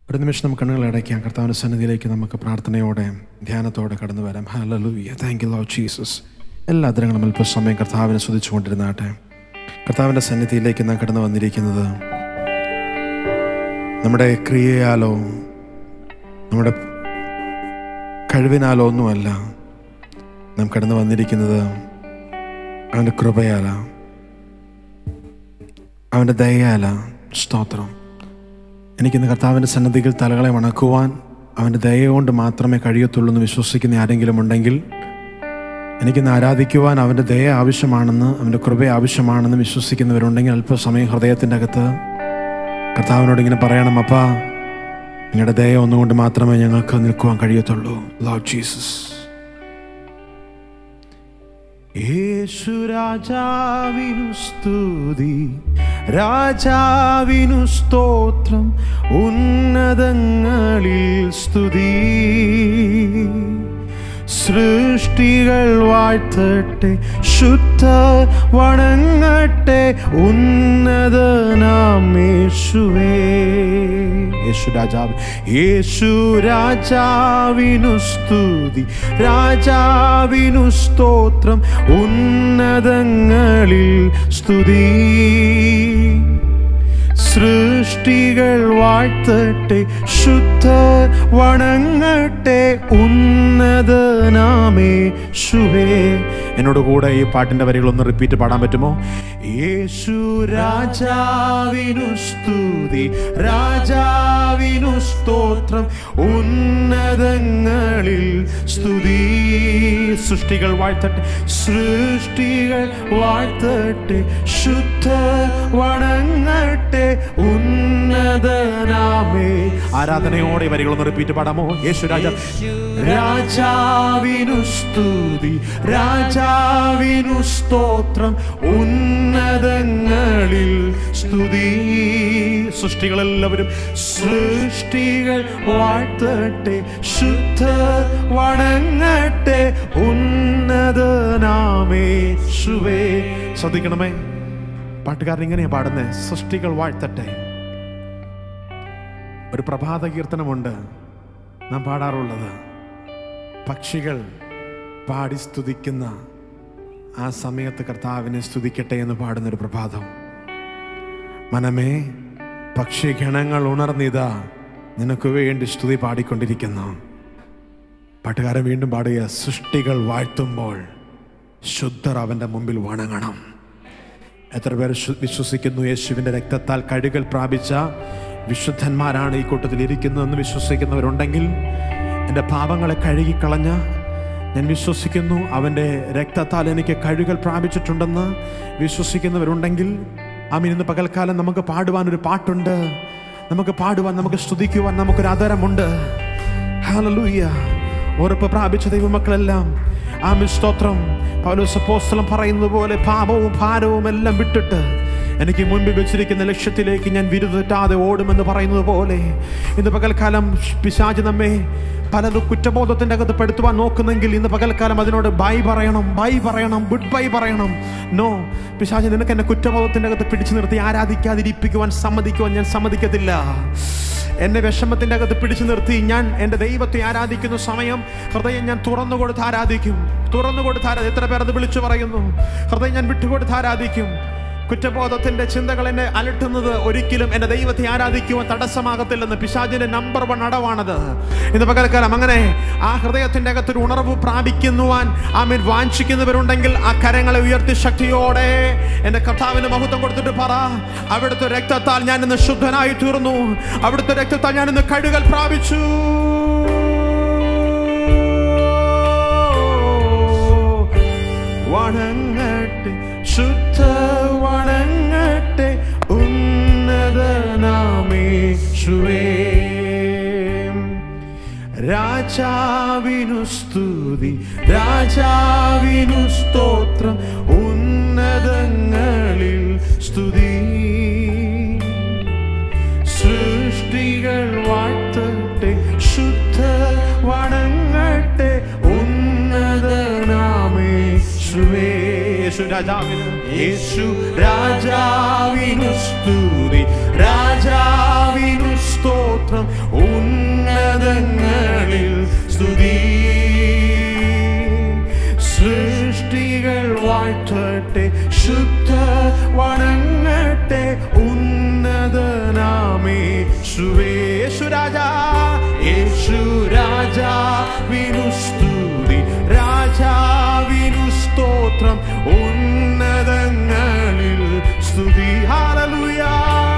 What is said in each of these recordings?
ഒരു നിമിഷം നമുക്ക് കണ്ണുകൾ അടയ്ക്കാം കർത്താവിൻ്റെ സന്നിധിയിലേക്ക് നമുക്ക് പ്രാർത്ഥനയോടെ ധ്യാനത്തോടെ കടന്നു വരാം hallelujah thank you Lord Jesus എല്ലാ ദിനങ്ങളും അല്പസമയം കർത്താവിനെ സ്തുതിച്ചുകൊണ്ടിരുന്നാട്ടെ കർത്താവിൻ്റെ സന്നിധിയിലേക്ക് നാം കടന്നു വന്നിരിക്കുന്നത് നമ്മുടെ ക്രിയയാലോ നമ്മുടെ കഴിവിനാലോ ഒന്നുമല്ല നാം കടന്നു വന്നിരിക്കുന്നത് അവൻ്റെ കൃപയാല അവൻ്റെ ദയയാല സ്തോത്രം എനിക്കിന്ന് കർത്താവിൻ്റെ സന്നദ്ധികൾ തലകളെ വണക്കുവാൻ അവൻ്റെ ദയ കൊണ്ട് മാത്രമേ കഴിയത്തുള്ളൂ എന്ന് വിശ്വസിക്കുന്ന ആരെങ്കിലും ഉണ്ടെങ്കിൽ എനിക്കിന്ന് ആരാധിക്കുവാൻ അവൻ്റെ ദയ ആവശ്യമാണെന്ന് അവൻ്റെ കൃപ ആവശ്യമാണെന്ന് വിശ്വസിക്കുന്നവരുണ്ടെങ്കിൽ അല്പസമയം ഹൃദയത്തിൻ്റെ അകത്ത് കർത്താവിനോട് ഇങ്ങനെ പറയണം അപ്പാ നിങ്ങളുടെ ദയ ഒന്നുകൊണ്ട് മാത്രമേ ഞങ്ങൾക്ക് നിൽക്കുവാൻ കഴിയത്തുള്ളൂ ലോഡ് ജീസസ് യേശു രാജാവിനു സ്തുതി രാജാവിനു സ്തോത്രം ഉന്നതങ്ങളിൽ സ്തുതി സൃഷ്ടികൾ വാഴ്ത്തട്ടെ ശുദ്ധ വണങ്ങട്ടെ ഉന്നതനാമേശുവേ യേശു രാജാവ് യേശു രാജാവിനു സ്തുതി രാജാവിനു സ്തോത്രം ഉന്നതങ്ങളിൽ സ്തുതി സൃഷ്ടികൾ വാഴ്ത്തട്ടെ ശുദ്ധ വണങ്ങട്ടെ ഉന്നതനാമേ ശുഭേ എന്നോട് കൂടെ ഈ പാട്ടിന്റെ വരികൾ ഒന്ന് റിപ്പീറ്റ് പാടാൻ പറ്റുമോ യേശു രാജാവിനു സ്തുതി രാജാവിനു സ്തോത്രം ഉന്നതങ്ങളിൽ സ്തുതി സൃഷ്ടികൾ വാഴ്ത്തട്ടെ സൃഷ്ടികൾ വാഴ്ത്തട്ടെ ശുദ്ധ വണങ്ങട്ടെ ഉന്നതനാമേ ആരാധനയോടെ ഈ വരികളൊന്ന് റിപ്പീറ്റ് പാടാമോ യേശു രാജ രാജാവിനു സ്തുതി രാജാവിനു സ്തോത്രം ഉന്നതങ്ങളിൽ സ്തുതി സൃഷ്ടികളെല്ലാവരും സൃഷ്ടികൾ വാഴ്ത്തട്ടെ ശുദ്ധ വണങ്ങട്ടെ ഉന്നതനാമേ ശുവേ ശ്രദ്ധിക്കണമേ പാട്ടുകാരൻ ഇങ്ങനെയാ പാടുന്നത് സൃഷ്ടികൾ വാഴ്ത്തട്ടെ ഒരു പ്രഭാത കീർത്തനമുണ്ട് നാം പാടാറുള്ളത് പക്ഷികൾ പാടി സ്തുതിക്കുന്ന ആ സമയത്ത് കർത്താവിനെ സ്തുതിക്കട്ടെ എന്ന് പാടുന്നൊരു പ്രഭാതം മനമേ പക്ഷിഗണങ്ങൾ ഉണർന്നിതാ നിനക്ക് വേണ്ടി സ്തുതി പാടിക്കൊണ്ടിരിക്കുന്നു പാട്ടുകാരൻ വീണ്ടും പാടുക സൃഷ്ടികൾ വാഴ്ത്തുമ്പോൾ ശുദ്ധർ അവൻ്റെ മുമ്പിൽ വണങ്ങണം എത്ര പേർ ശു- വിശ്വസിക്കുന്നു യേശുവിൻ്റെ രക്തത്താൽ കഴുകൽ പ്രാപിച്ച വിശുദ്ധന്മാരാണ് ഈ കൂട്ടത്തിൽ ഇരിക്കുന്നതെന്ന് വിശ്വസിക്കുന്നവരുണ്ടെങ്കിൽ എൻ്റെ പാപങ്ങളെ കഴുകിക്കളഞ്ഞ ഞാൻ വിശ്വസിക്കുന്നു അവൻ്റെ രക്തത്താൽ എനിക്ക് കഴുകൽ പ്രാപിച്ചിട്ടുണ്ടെന്ന് വിശ്വസിക്കുന്നവരുണ്ടെങ്കിൽ ആമീൻ ഇന്ന് പകൽക്കാലം നമുക്ക് പാടുവാൻ ഒരു പാട്ടുണ്ട് നമുക്ക് പാടുവാൻ നമുക്ക് സ്തുതിക്കുവാൻ നമുക്കൊരു ആദരമുണ്ട് ഹാലലൂയ ഉറപ്പ് പ്രാപിച്ച ദൈവമക്കളെല്ലാം ആമി സ്തോത്രം പൗലോസ് അപ്പോസ്തലൻ പറയുന്നത് പോലെ പാപവും ഭാരവും എല്ലാം വിട്ടിട്ട് എനിക്ക് മുൻപിൽ വെച്ചിരിക്കുന്ന ലക്ഷ്യത്തിലേക്ക് ഞാൻ വിരുദ്ധറ്റാതെ ഓടുമെന്ന് പറയുന്നത് പോലെ ഇന്ന് പകൽക്കാലം പിശാജ് നമ്മെ പലതും കുറ്റബോധത്തിന്റെ അകത്ത് പെടുത്തുവാൻ നോക്കുന്നെങ്കിൽ ഇന്ന് പകൽക്കാലം അതിനോട് ബൈ പറയണം ബൈ പറയണം ഗുഡ് ബൈ പറയണം നോ പിശാജ് നിനക്ക് എന്നെ കുറ്റബോധത്തിന്റെ അകത്ത് പിടിച്ചു നിർത്തി ആരാധിക്കാതിരിപ്പിക്കുവാൻ സമ്മതിക്കുവാൻ ഞാൻ സമ്മതിക്കത്തില്ല എന്നെ വിഷമത്തിന്റെ അകത്ത് പിടിച്ചു നിർത്തി ഞാൻ എൻ്റെ ദൈവത്തെ ആരാധിക്കുന്ന സമയം ഹൃദയം ഞാൻ തുറന്നു കൊടുത്ത് ആരാധിക്കും തുറന്നു കൊടുത്ത് ആരാധി എത്ര പേർ അത് വിളിച്ചു പറയുന്നു ഹൃദയം ഞാൻ വിട്ടുകൊടുത്ത് ആരാധിക്കും കുറ്റബോധത്തിന്റെ ചിന്തകൾ എന്നെ അലട്ടുന്നത് ഒരിക്കലും എന്റെ ദൈവത്തെ ആരാധിക്കുവാൻ തടസ്സമാകത്തില്ലെന്ന് പിശാചിന്റെ നമ്പർ വൺ അടവാണത് ഇന്ന് പകൽക്കാലം അങ്ങനെ ആ ഹൃദയത്തിന്റെ അകത്തൊരു ഉണർവ് പ്രാപിക്കുവാൻ ആമീൻ വാഞ്ചിക്കുന്നവരുണ്ടെങ്കിൽ ആ കരങ്ങളെ ഉയർത്തി ശക്തിയോടെ എന്റെ കർത്താവിന് മഹത്വം കൊടുത്തിട്ട് പറ അവിടുത്തെ രക്തത്താൽ ഞാൻ ഇന്ന് ശുദ്ധനായി തീർന്നു അവിടുത്തെ രക്തത്താൽ ഞാൻ ഇന്ന് കഴുകൽ പ്രാപിച്ചു വണങ്ങട്ടെ ശുദ്ധ വണങ്ങട്ടെ ഉന്നതനാമേശുവേ രാജാവിനു സ്തുതി രാജാവിനു സ്തോത്രം ഉന്നതങ്ങളിൽ സ്തുതി സൃഷ്ടികൾ വാഴ്ത്തട്ടെ ശുദ്ധ വണങ്ങട്ടെ ഉന്നതനാമേശുവേ യേശു രാജാവിന് യേശു രാജാവിനു സ്തുതി രാജാവിനു സ്തോത്രം സ്തുതി സൃഷ്ടികൾ വാഴ്ത്തട്ടെ ശുദ്ധ വണങ്ങട്ടെ ഉന്നതനാമേ സുവേശുരാജാ യേശു രാജാ വിനു സ്തുതി രാജാവിനു സ്തോത്രം ഉന്നതങ്ങളിൽ സ്തുതി ഹാലലുയാ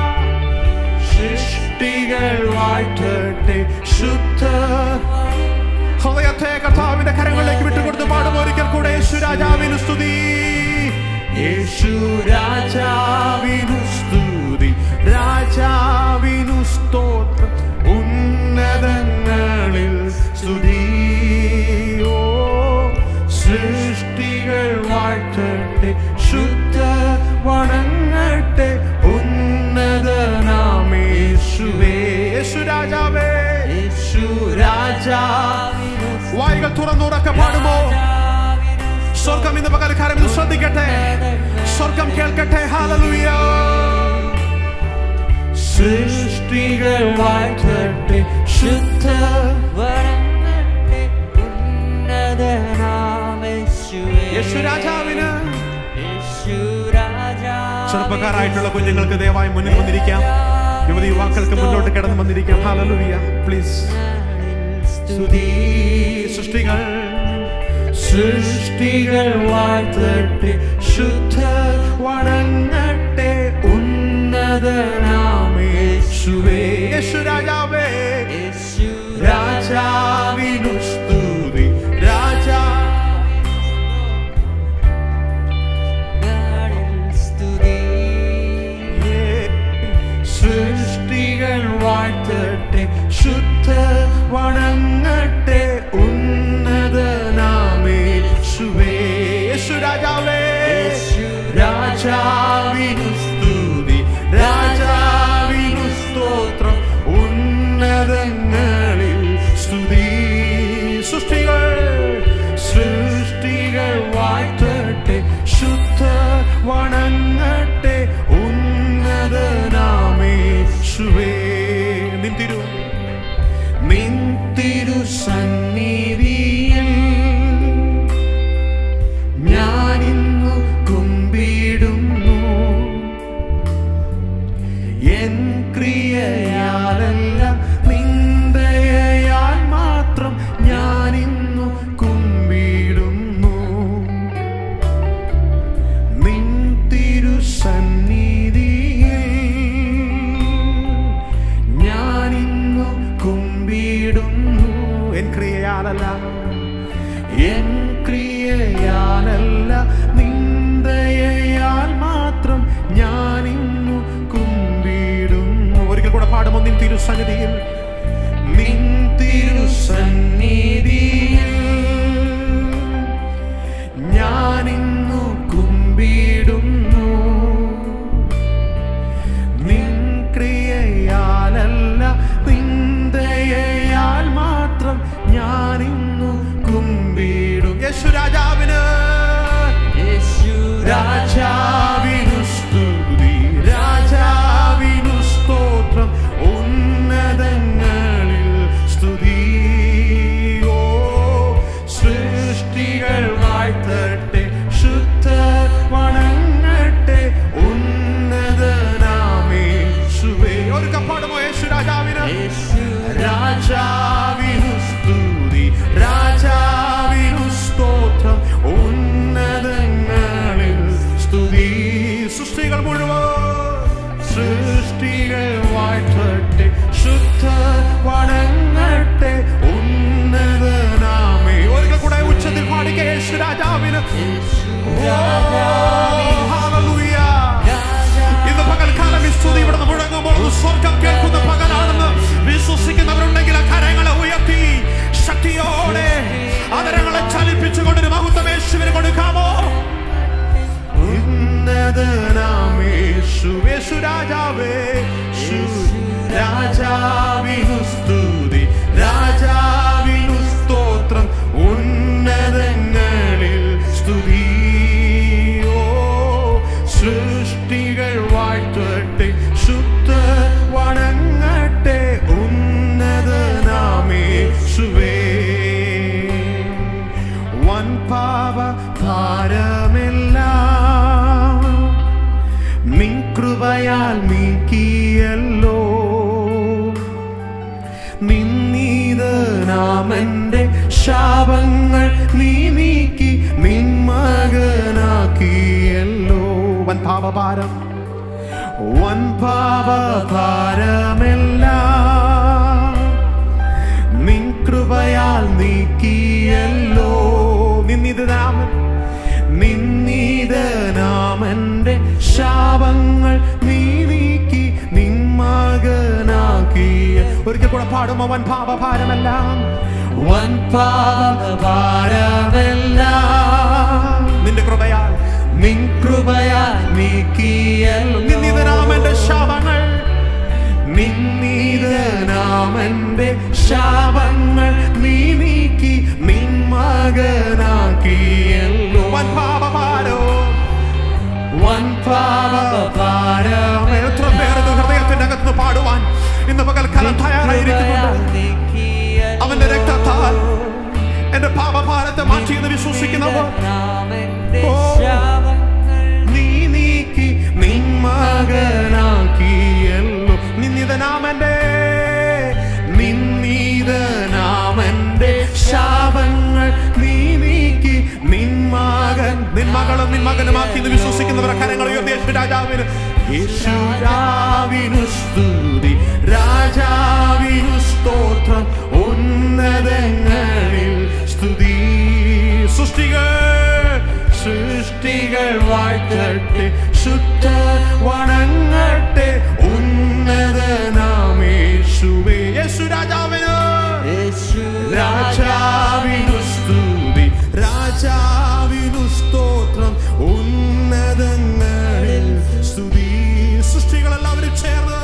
സൃഷ്ടികൾ വാഴ്ത്തട്ടെ ശുദ്ധ ഹൃദയത്തെ കർത്താവിന്റെ കരങ്ങളിലേക്ക് വിട്ടുകൊടുത്ത് പാടും ഒരിക്കൽ കൂടെ യേശു രാജാവിനു സ്തുതി യേശു രാജാവിനു സ്തുതി രാജാവിനു സ്തോത്രം ഉന്നതങ്ങളിൽ സ്തുതി ഓ സൃഷ്ടികൾ വാഴ്ത്തട്ടെ ശുദ്ധ വണങ്ങട്ടെ ഉന്നതനാമേശുവേ യേശു രാജാവേ യേശു രാജാ വായികൾ തുറന്നുറക്കെ പാടുമോ സ്വർഗം ഇന്ന് പകൽക്കാലം ഇത് ശ്രദ്ധിക്കട്ടെ സ്വർഗം കേൾക്കട്ടെ ഹാലലുയ സൃഷ്ടികൾ വാഴ്ത്തട്ടെ ശുദ്ധ വരങ്ങട്ടെ ഉന്നതനാമേശുവേ. യേശു രാജാവിന് യേശു രാജാവിന് ചെറുപ്പക്കാരായിട്ടുള്ള കുഞ്ഞുങ്ങൾക്ക് ദയവായി മുന്നിൽ വന്നിരിക്കാം യുവതി യുവാക്കൾക്ക് മുന്നോട്ട് കിടന്ന് വന്നിരിക്കാം ഹാലലുയ പ്ലീസ് സ്തുതി സൃഷ്ടികൾ സൃഷ്ടികൾ വാഴ്ത്തട്ടെ ശുദ്ധ വണങ്ങട്ടെ ഉന്നതനാമേശുവേ യേശു രാജാവേ യേശു രാജാവിനു സ്തുതി രാജാ രാജാവിൽ സ്തുതി സൃഷ്ടികൾ വാഴ്ത്തട്ടെ ശുദ്ധ വണങ്ങട്ടെ ഉന്നതനാമേശുവേ യേശു രാജാവേ യേശു രാജാവിനു സ്തുതി രാജാവിനു സ്തോത്രം ഉന്നതങ്ങളിൽ സ്തുതി സൃഷ്ടികൾ സൃഷ്ടികൾ വാഴ്ത്തട്ടെ ശുദ്ധ വണങ്ങട്ടെ ഉന്നതനാമേശുവേ നിൻ തിരു നിൻ തിരു സന്നിധിയിൽ ഞാനിന്നു കുമ്പിടുന്നു എൻ ക്രിയയാലല്ല നിന്ദയാൽ മാത്രം ഞാനിന്നു കുമ്പിടുന്നു നിൻ തിരുസന്നിധിയിൽ ഞാനിന്നു കുമ്പിടുന്നു എൻ ക്രിയയാലല്ല എൻ ക്രിയയാലല്ല നിന്ദയാൽ മാത്രം ഞാനിന്നു കുമ്പിടുന്നു ഒരിക്കൽ കൂടെ പാടുമോ നിൻ തിരുസന്നിധിയിൽ നിൻ തിരുസന്നിധിയിൽ ഞാനിന്നു കുമ്പിടുന്നു നിൻ ക്രിയയാലല്ല നിന്ദയാൽ മാത്രം ഞാനിന്നു കുമ്പിടും യേശു രാജാവിന് യേശു രാജാവിനു സ്തുതി രാജാവിനു സ്തോത്രം ഉന്നതങ്ങളിൽ സ്തുതി ഓ സൃഷ്ടികൾ വാഴ്ത്തട്ടെ ശുദ്ധ വണങ്ങട്ടെ ഉന്നതനാമേശുവേ ഒരു കപ്പാടുമോ യേശു രാജാവിന് യേശു രാജാവിനു സ്തുതി രാജാവിനു സ്തോത്രം ഉന്നതങ്ങളിൽ സ്തുതി സൃഷ്ടികൾ മുഴുവൻ സൃഷ്ടികൾ വാഴ്ത്തട്ടെ ശുദ്ധ വണങ്ങട്ടെ ഉന്നതനാമേ ഒരിക്കൽ കൂടെ ഉച്ചത്തിൽ പാടിക്ക യേശു രാജാവിന് യേശു ഓ, hallelujah. ഇന്ന് പകൽക്കാലം ഈ സ്തുതി ഇവിടെ മുഴങ്ങുമ്പോൾ അത് സ്വർഗം കേൾക്കുന്ന പകലാണെന്ന് വിശ്വസിക്കുന്നവരുണ്ടെങ്കിൽ ആ കരങ്ങളെ ശാപങ്ങൾ നീ നീക്കി നിൻ മകനാക്കിയല്ലോ വൻ പാപഭാരം വൻ പാപഭാരമെല്ലാം നിൻ കൃപയാൽ നീക്കിയല്ലോ നിന്നിതനാമൻ നിന്നിതനാമന്റെ ശാപങ്ങൾ നീ നീക്കി നിൻ മകനാക്കിയ ഒരിക്കൽ കൂടെ പാടുമോ വൻ പാപഭാരമെല്ലാം വൻ പാപഭാരമെല്ലാം നിന്റെ കൃപയാൽ നിൻ കൃപയാൽ നീക്കിയല്ലോ നിന്നിതനാമന്റെ ശാപങ്ങൾ നിന്നീതനാമന്റെ ശാപങ്ങൾ നീ നീക്കി നിൻ മകനാക്കിയല്ലോ വൻ പാപഭാരോ വൻ പാപഭാരം എത്ര പേർ ഇത് ഹൃദയത്തിന്റെ അകത്ത് പാടുവാൻ ഇന്ന് പകൽക്കാലം തയ്യാറായിരിക്കുന്നുണ്ട് അവന്റെ രക്തത്താൽ എന്റെ പാപഭാരത്തെ മാറ്റിയെന്ന് വിശ്വസിക്കുന്നവർ ഓ. നീ നീക്കി നിൻ മകനാക്കിയല്ലോ നിന്നിതനാമന്റെ നിന്നിതനാമന്റെ ശാപങ്ങൾ നീ നീക്കി നിൻ മകൻ നിൻ മകളും നിൻ മകനുമാക്കി എന്ന് വിശ്വസിക്കുന്നവരെ കരങ്ങൾ ഉയർത്തി യേശു രാജാവിന് യേശു രാവിനു സ്തുതി രാജാവിനു സ്തോത്രം ഉന്നതങ്ങളിൽ സ്തുതി സൃഷ്ടികൾ സൃഷ്ടികൾ വാഴ്ത്തട്ടെ ശുദ്ധ വണങ്ങട്ടെ ഉന്നതനാമേശുവേ യേശു രാജാവിന് രാജാവിനു സ്തുതി രാജാവിനു സ്തോത്രം ഉന്നതങ്ങളിൽ സ്തുതി സൃഷ്ടികളെല്ലാവരും ചേർന്ന്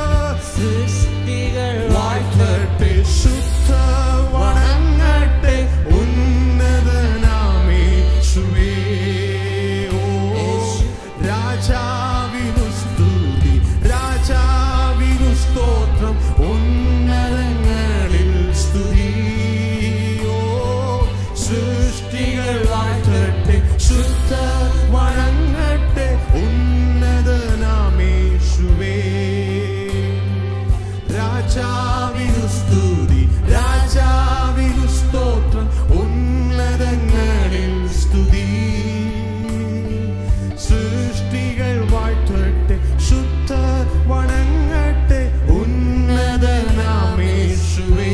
വാഴ്ത്തട്ടെ ശുദ്ധ വണങ്ങട്ടെ ഉന്നതനാമേശുവേ ഓ രാജാവിനു സ്തുതി രാജാവിനു സ്തോത്രം ഉന്നതങ്ങളിൽ സ്തുതി ഓ സൃഷ്ടികൾ വാഴ്ത്തട്ടെ ശുദ്ധ വണങ്ങട്ടെ ഉന്നതനാമേശുവേ രാജാവിനു സ്തുതി രാജാവിനു സ്തോത്രം ഉന്നതങ്ങളിൽ സ്തുതി സൃഷ്ടികൾ വാഴ്ത്തട്ടെ ശുദ്ധ വണങ്ങട്ടെ ഉന്നതനാമേശുവേ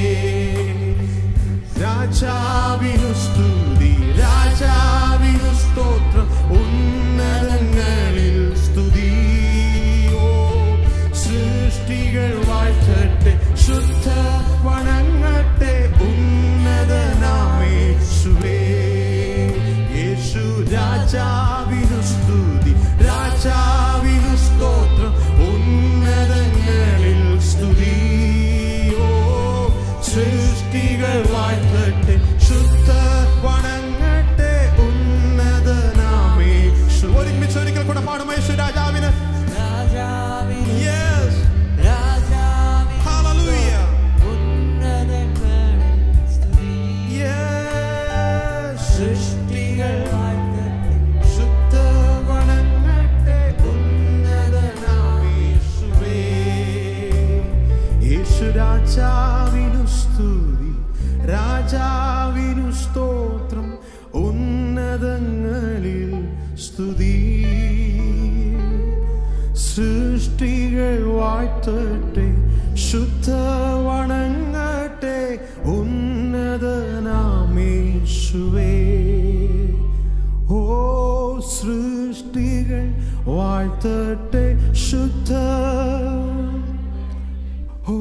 രാജാവിനു സ്തുതി രാജാവിനു സ്തോത്രം ഉന്നതങ്ങളിൽ സ്തുതി ഓ സൃഷ്ടികൾ വാഴ്ത്തട്ടെ ശുദ്ധ വണങ്ങട്ടെ ഉന്നതനാമേശുവേ യേശു രാജാവിനു സ്തുതി രാജാവിനു സ്തോത്രം ഉന്നതങ്ങളിൽ സ്തുതി ഓ സൃഷ്ടികൾ വാഴ്ത്തട്ടെ ശുദ്ധ വണങ്ങട്ടെ ഉന്നതനാമേശു ഒരുമിച്ച് ഒരിക്കൽ കൂടെ പാടും യേശു രാജാവിന് Yes. Hallelujah. Yes. സൃഷ്ടികൾ ശുദ്ധ വണങ്ങട്ടെ ഉന്നതനാമേശുവേ. യേശു രാജാവിനു സ്തുതി രാജാവിനു സ്തോത്രം ഉന്നതങ്ങളിൽ സ്തുതി സൃഷ്ടികൾ വാഴ്ത്തട്ടെ ശുദ്ധ വണങ്ങട്ടെ ഉന്നതനാമേശുവേ ഓ സൃഷ്ടികൾ വാഴ്ത്തട്ടെ ശുദ്ധ ഓ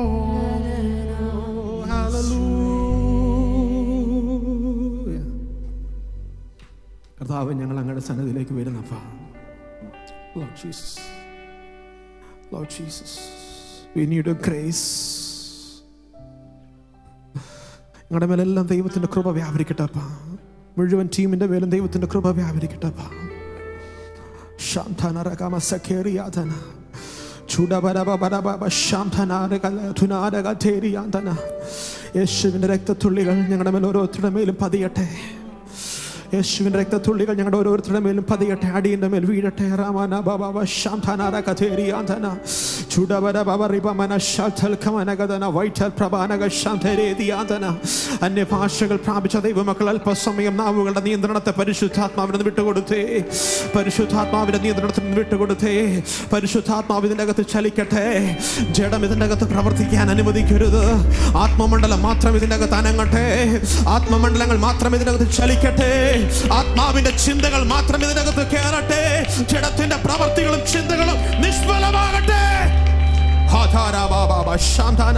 ഹല്ലേലൂയ കർത്താവ് ഞങ്ങൾ അങ്ങയുടെ സന്നദ്ധിയിലേക്ക് വരുന്നപ്പാ Lord Jesus. Lord Jesus. We need a grace. ഞങ്ങളുടെ മേലെല്ലാം ദൈവത്തിന്റെ കൃപ വ്യാപരിക്കട്ടപ്പാ മുഴുവൻ ടീമിന്റെ മേലും ദൈവത്തിന്റെ കൃപ വ്യാപരിക്കട്ടപ്പാ ശാന്താനരകമ സഖേറിയാതന ചുടപരപരപ ശാന്തനാരകഥേരിയാതന യേശുവിന്റെ രക്തത്തുള്ളികൾ ഞങ്ങളുടെ മേൽ ഓരോരുത്തരുടെ മേലും പതിയട്ടെ യേശുവിന്റെ രക്തത്തുള്ളികൾ ഞങ്ങളുടെ ഓരോരുത്തരുടെ മേലും പതിയട്ടെ അടിയന്റെ മേൽ വീഴട്ടെ റാമാന ബാബാ ശാന്തനാര കഥേരിയാന്തന ചുടവര പവറിപമന ശൽഖമനഗതന വൈറ്റൽ പ്രഭാനക ശാന്തരേതിയാതന അന്യഭാഷകൾ പ്രാപിച്ച ദൈവമക്കൾ അല്പസമയം നാവുകളുടെ നിയന്ത്രണത്തെ പരിശുദ്ധാത്മാവിന് ഒന്ന് വിട്ടുകൊടുത്തേ പരിശുദ്ധാത്മാവിന്റെ നിയന്ത്രണത്തിന് ഒന്ന് വിട്ടുകൊടുത്തേ പരിശുദ്ധാത്മാവ് ഇതിന്റെ അകത്ത് ചലിക്കട്ടെ ജഡം ഇതിന്റെ അകത്ത് പ്രവർത്തിക്കാൻ അനുവദിക്കരുത് ആത്മമണ്ഡലം മാത്രം ഇതിന്റെ അകത്ത് അനങ്ങട്ടെ ആത്മമണ്ഡലങ്ങൾ മാത്രം ഇതിനകത്ത് ചലിക്കട്ടെ ആത്മാവിന്റെ ചിന്തകൾ മാത്രം ഇതിനകത്ത് കയറട്ടെ ജഡത്തിന്റെ പ്രവർത്തികളും ചിന്തകളും നിഷ്ഫലമാകട്ടെ ഹാധാരാ ബാബാ ശാന്താന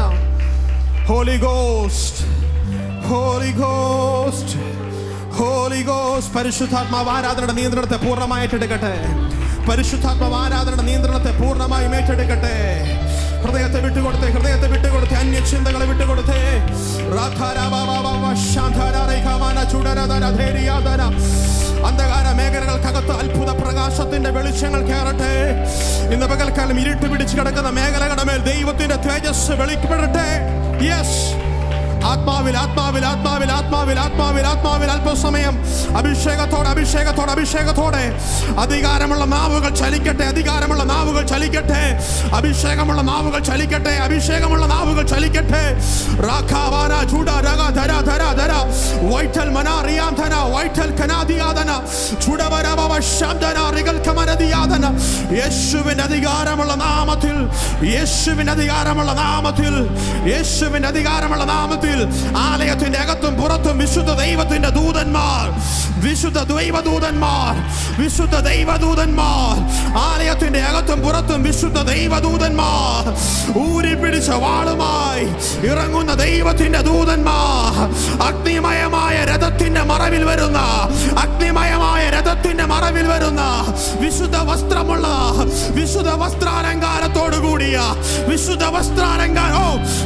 holy ghost holy ghost holy ghost പരിശുദ്ധാത്മാവ് ആരാധനയുടെ നിയന്ത്രണത്തെ പൂർണ്ണമായി ഏറ്റെടുക്കട്ടെ പരിശുദ്ധാത്മാവ് ആരാധനയുടെ നിയന്ത്രണത്തെ പൂർണ്ണമായും ഏറ്റെടുക്കട്ടെ ഹൃദയത്തെ വിട്ടുകൊടുത്തേ ഹൃദയത്തെ വിട്ടുകൊടുത്തേ അന്യ ചിന്തകളെ വിട്ടുകൊടുത്തേ രാധാരാബാബാബാ ശാന്താരാരൈകാമാന ചുടരധരധേരിയാധന. അന്ധകാര മേഖലകൾക്കകത്ത് അത്ഭുത പ്രകാശത്തിന്റെ വെളിച്ചങ്ങൾ കയറട്ടെ ഇന്ന് പകൽക്കാലം ഇരുട്ട് പിടിച്ചു കിടക്കുന്ന മേഖലകളുടെ മേൽ ദൈവത്തിന്റെ തേജസ് വെളിപ്പെടട്ടെ യെസ് ആത്മാവിൽ ആത്മാവിൽ ആത്മാവിൽ ആത്മാവിൽ ആത്മാവിൽ ആത്മാവിൽ അല്പസമയം അഭിഷേകത്തോടെ അഭിഷേകത്തോടെ അഭിഷേകത്തോടെ അധികാരമുള്ള നാവുകൾ ചലിക്കട്ടെ അധികാരമുള്ള നാവുകൾ ചലിക്കട്ടെ അഭിഷേകമുള്ള നാവുകൾ ചലിക്കട്ടെ അഭിഷേകമുള്ള നാവുകൾ ചലിക്കട്ടെ രാഖാവാന ചൂട രഗ ധര ധര ധര വൈറ്റൽ മനാറിയാധന വൈറ്റൽ കനാദിയാദന ചുടവരവ ശബ്ദന റികൽ കമനദിയാദന യേശുവിന്റെ അധികാരമുള്ള നാമത്തിൽ യേശുവിന്റെ അധികാരമുള്ള നാമത്തിൽ യേശുവിന്റെ അധികാരമുള്ള നാമത്തിൽ ആലയത്തിന്റെ അകത്തും പുറത്തും വിശുദ്ധ ദൈവത്തിന്റെ ദൂതന്മാർ വിശുദ്ധ ദൈവദൂതന്മാർ വിശുദ്ധ ദൈവദൂതന്മാർ ആലയത്തിന്റെ അകത്തും പുറത്തും വിശുദ്ധ ദൈവദൂതന്മാർ ഊരി പിടിച്ച വാളുമായി ഇറങ്ങുന്ന ദൈവത്തിന്റെ ദൂതന്മാർ അഗ്നിമയമായ രഥത്തിന്റെ മറവിൽ വരുന്ന അഗ്നിമയമായ രഥത്തിന്റെ മറവിൽ വരുന്ന വിശുദ്ധ വസ്ത്രമുള്ള വിശുദ്ധ വസ്ത്രാലങ്കാരത്തോടു കൂടിയ വിശുദ്ധ വസ്ത്രാലങ്കാരോ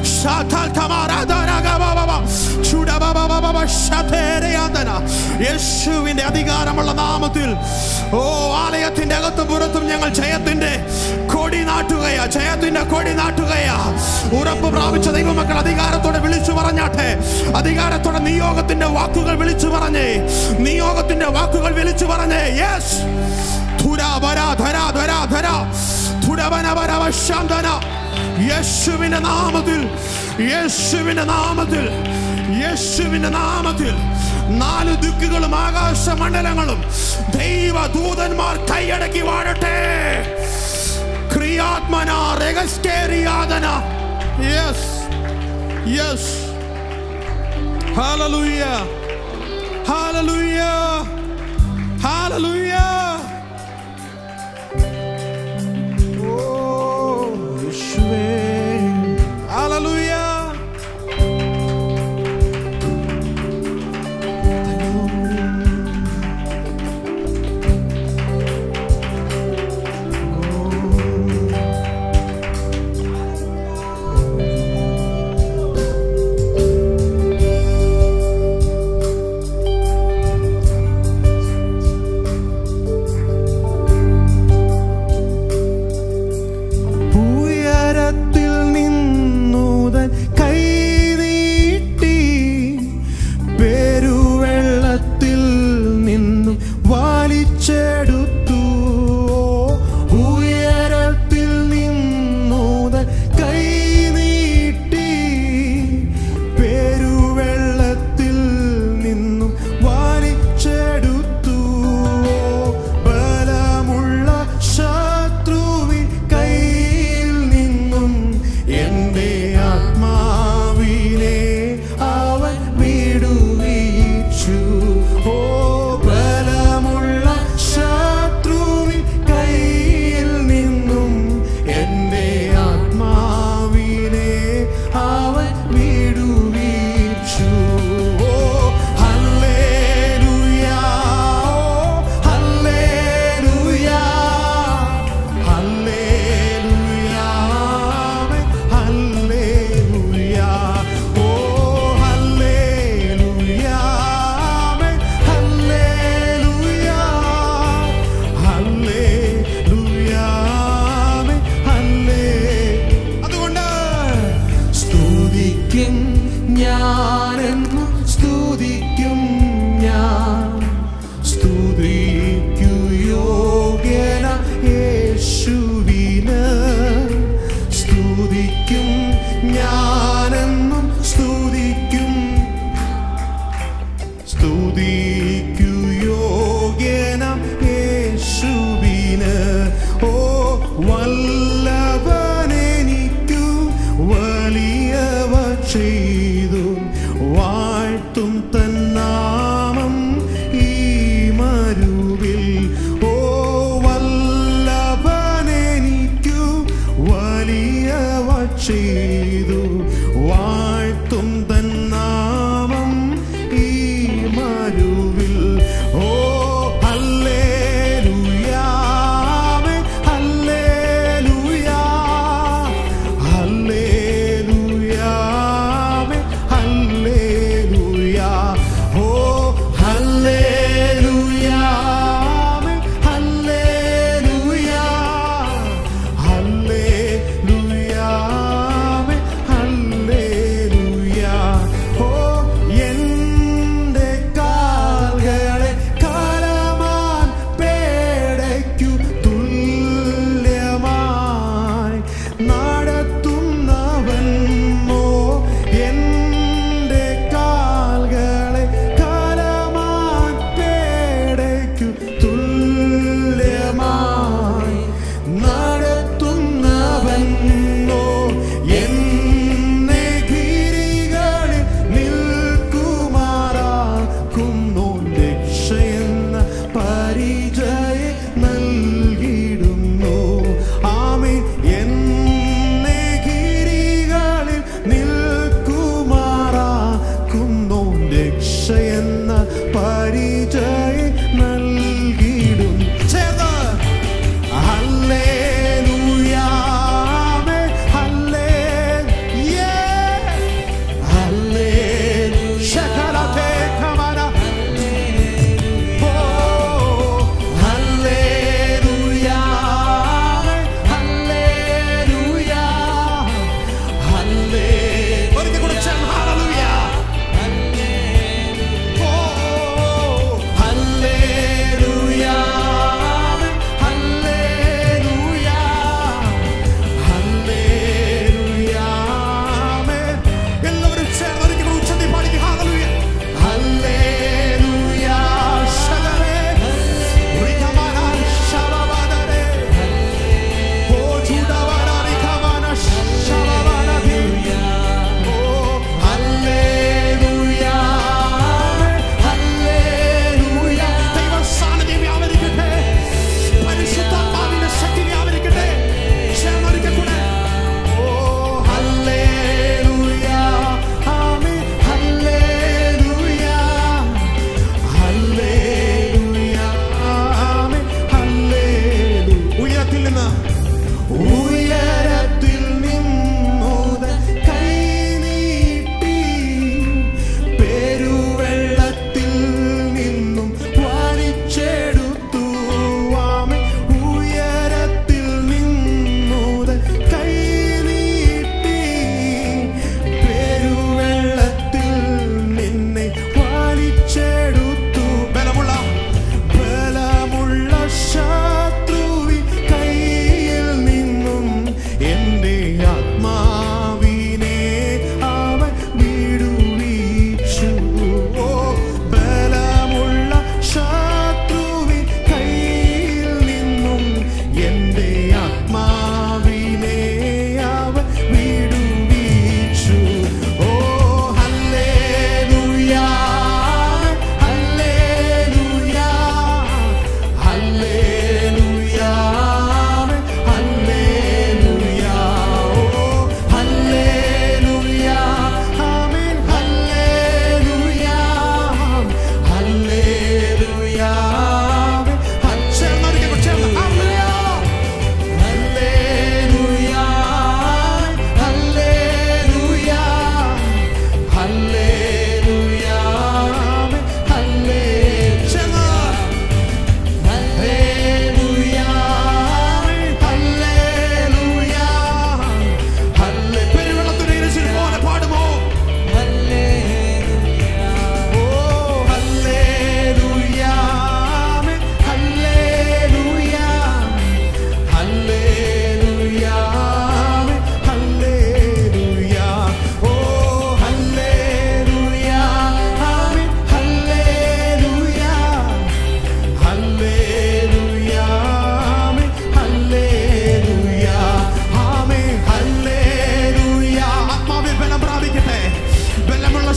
യേശുവിന്റെ അധികാരമുള്ള നാമത്തിൽ ഓ ആലയത്തിന്റെ അകത്തും പുറത്തും ഞങ്ങൾ ജയത്തിന്റെ കൊടി നാട്ടുകയാ ജയത്തിന്റെ കൊടി നാട്ടുകയാ ഉറപ്പ് പ്രാപിച്ച ദൈവമക്കൾ അധികാരത്തോടെ വിളിച്ചു പറഞ്ഞാട്ടെ അധികാരത്തോടെ നിയോഗത്തിന്റെ വാക്കുകൾ വിളിച്ചു പറഞ്ഞേ നിയോഗത്തിന്റെ വാക്കുകൾ വിളിച്ചു പറഞ്ഞേ യെസ് യേശുവിന്റെ നാമത്തിൽ യേശുവിന്റെ നാമത്തിൽ യേശുവിന്റെ നാമത്തിൽ നാല് ദിക്കുകളും ആകാശ മണ്ഡലങ്ങളും ദൈവദൂതന്മാർ കൈയടക്കി വാഴട്ടെ ക്രിയാത്മന രഗസ്കേറിയാതന yes yes hallelujah hallelujah hallelujah ഓ യേശുവേ ഹാലലൂയ ഉയരത്തിൽ നിന്നൂതൻ കൈ നീട്ടി പെരുവെള്ളത്തിൽ നിന്നും വലിച്ചെടുത്തു ഉയരത്തിൽ നിന്നൂതൻ കൈ നീട്ടി പെരുവെള്ളത്തിൽ നിന്നും വലിച്ചെടുത്തു ബലമുള്ള ശത്രുവിൻ കയ്യിൽ നിന്നും എൻ്റെ ആത്മാവിനെ അവൻ വിടുവിച്ചു ഓ ബലമുള്ള ശത്രുവിൻ കയ്യിൽ നിന്നും എൻ്റെ ആത്മാവിനെ അവൻ വിടുവിച്ചു ഓ ഹല്ലേലൂയ ഓ ഹല്ലേലൂയ ഹല്ലേലൂയ ആമേൻ ഹല്ലേലൂയ ഓ ഹല്ലേലൂയ ആമേൻ ഹല്ലേലൂയ ഹല്ലേലൂയ ആമേൻ ഹല്ലേ അതുകൊണ്ട് സ്തുതിക്കും ഞാനെന്നും സ്തുതിക്കും ഞാൻ സ്തുതിക്കു യോഗ്യന യേശുവിന് ചെയ്തു വാഴ്ത്തും തന്നാമം ഈ മരുവിൽ ഓ വല്ലഭനെനിക്കു വലിയവ ചെയ്തു വാഴ്ത്തും തന്നാമം ഈ മരുവിൽ ഓ ഹല്ലേലൂയാമേ ഹല്ലേലൂയാ ഹല്ലേലൂയാമേ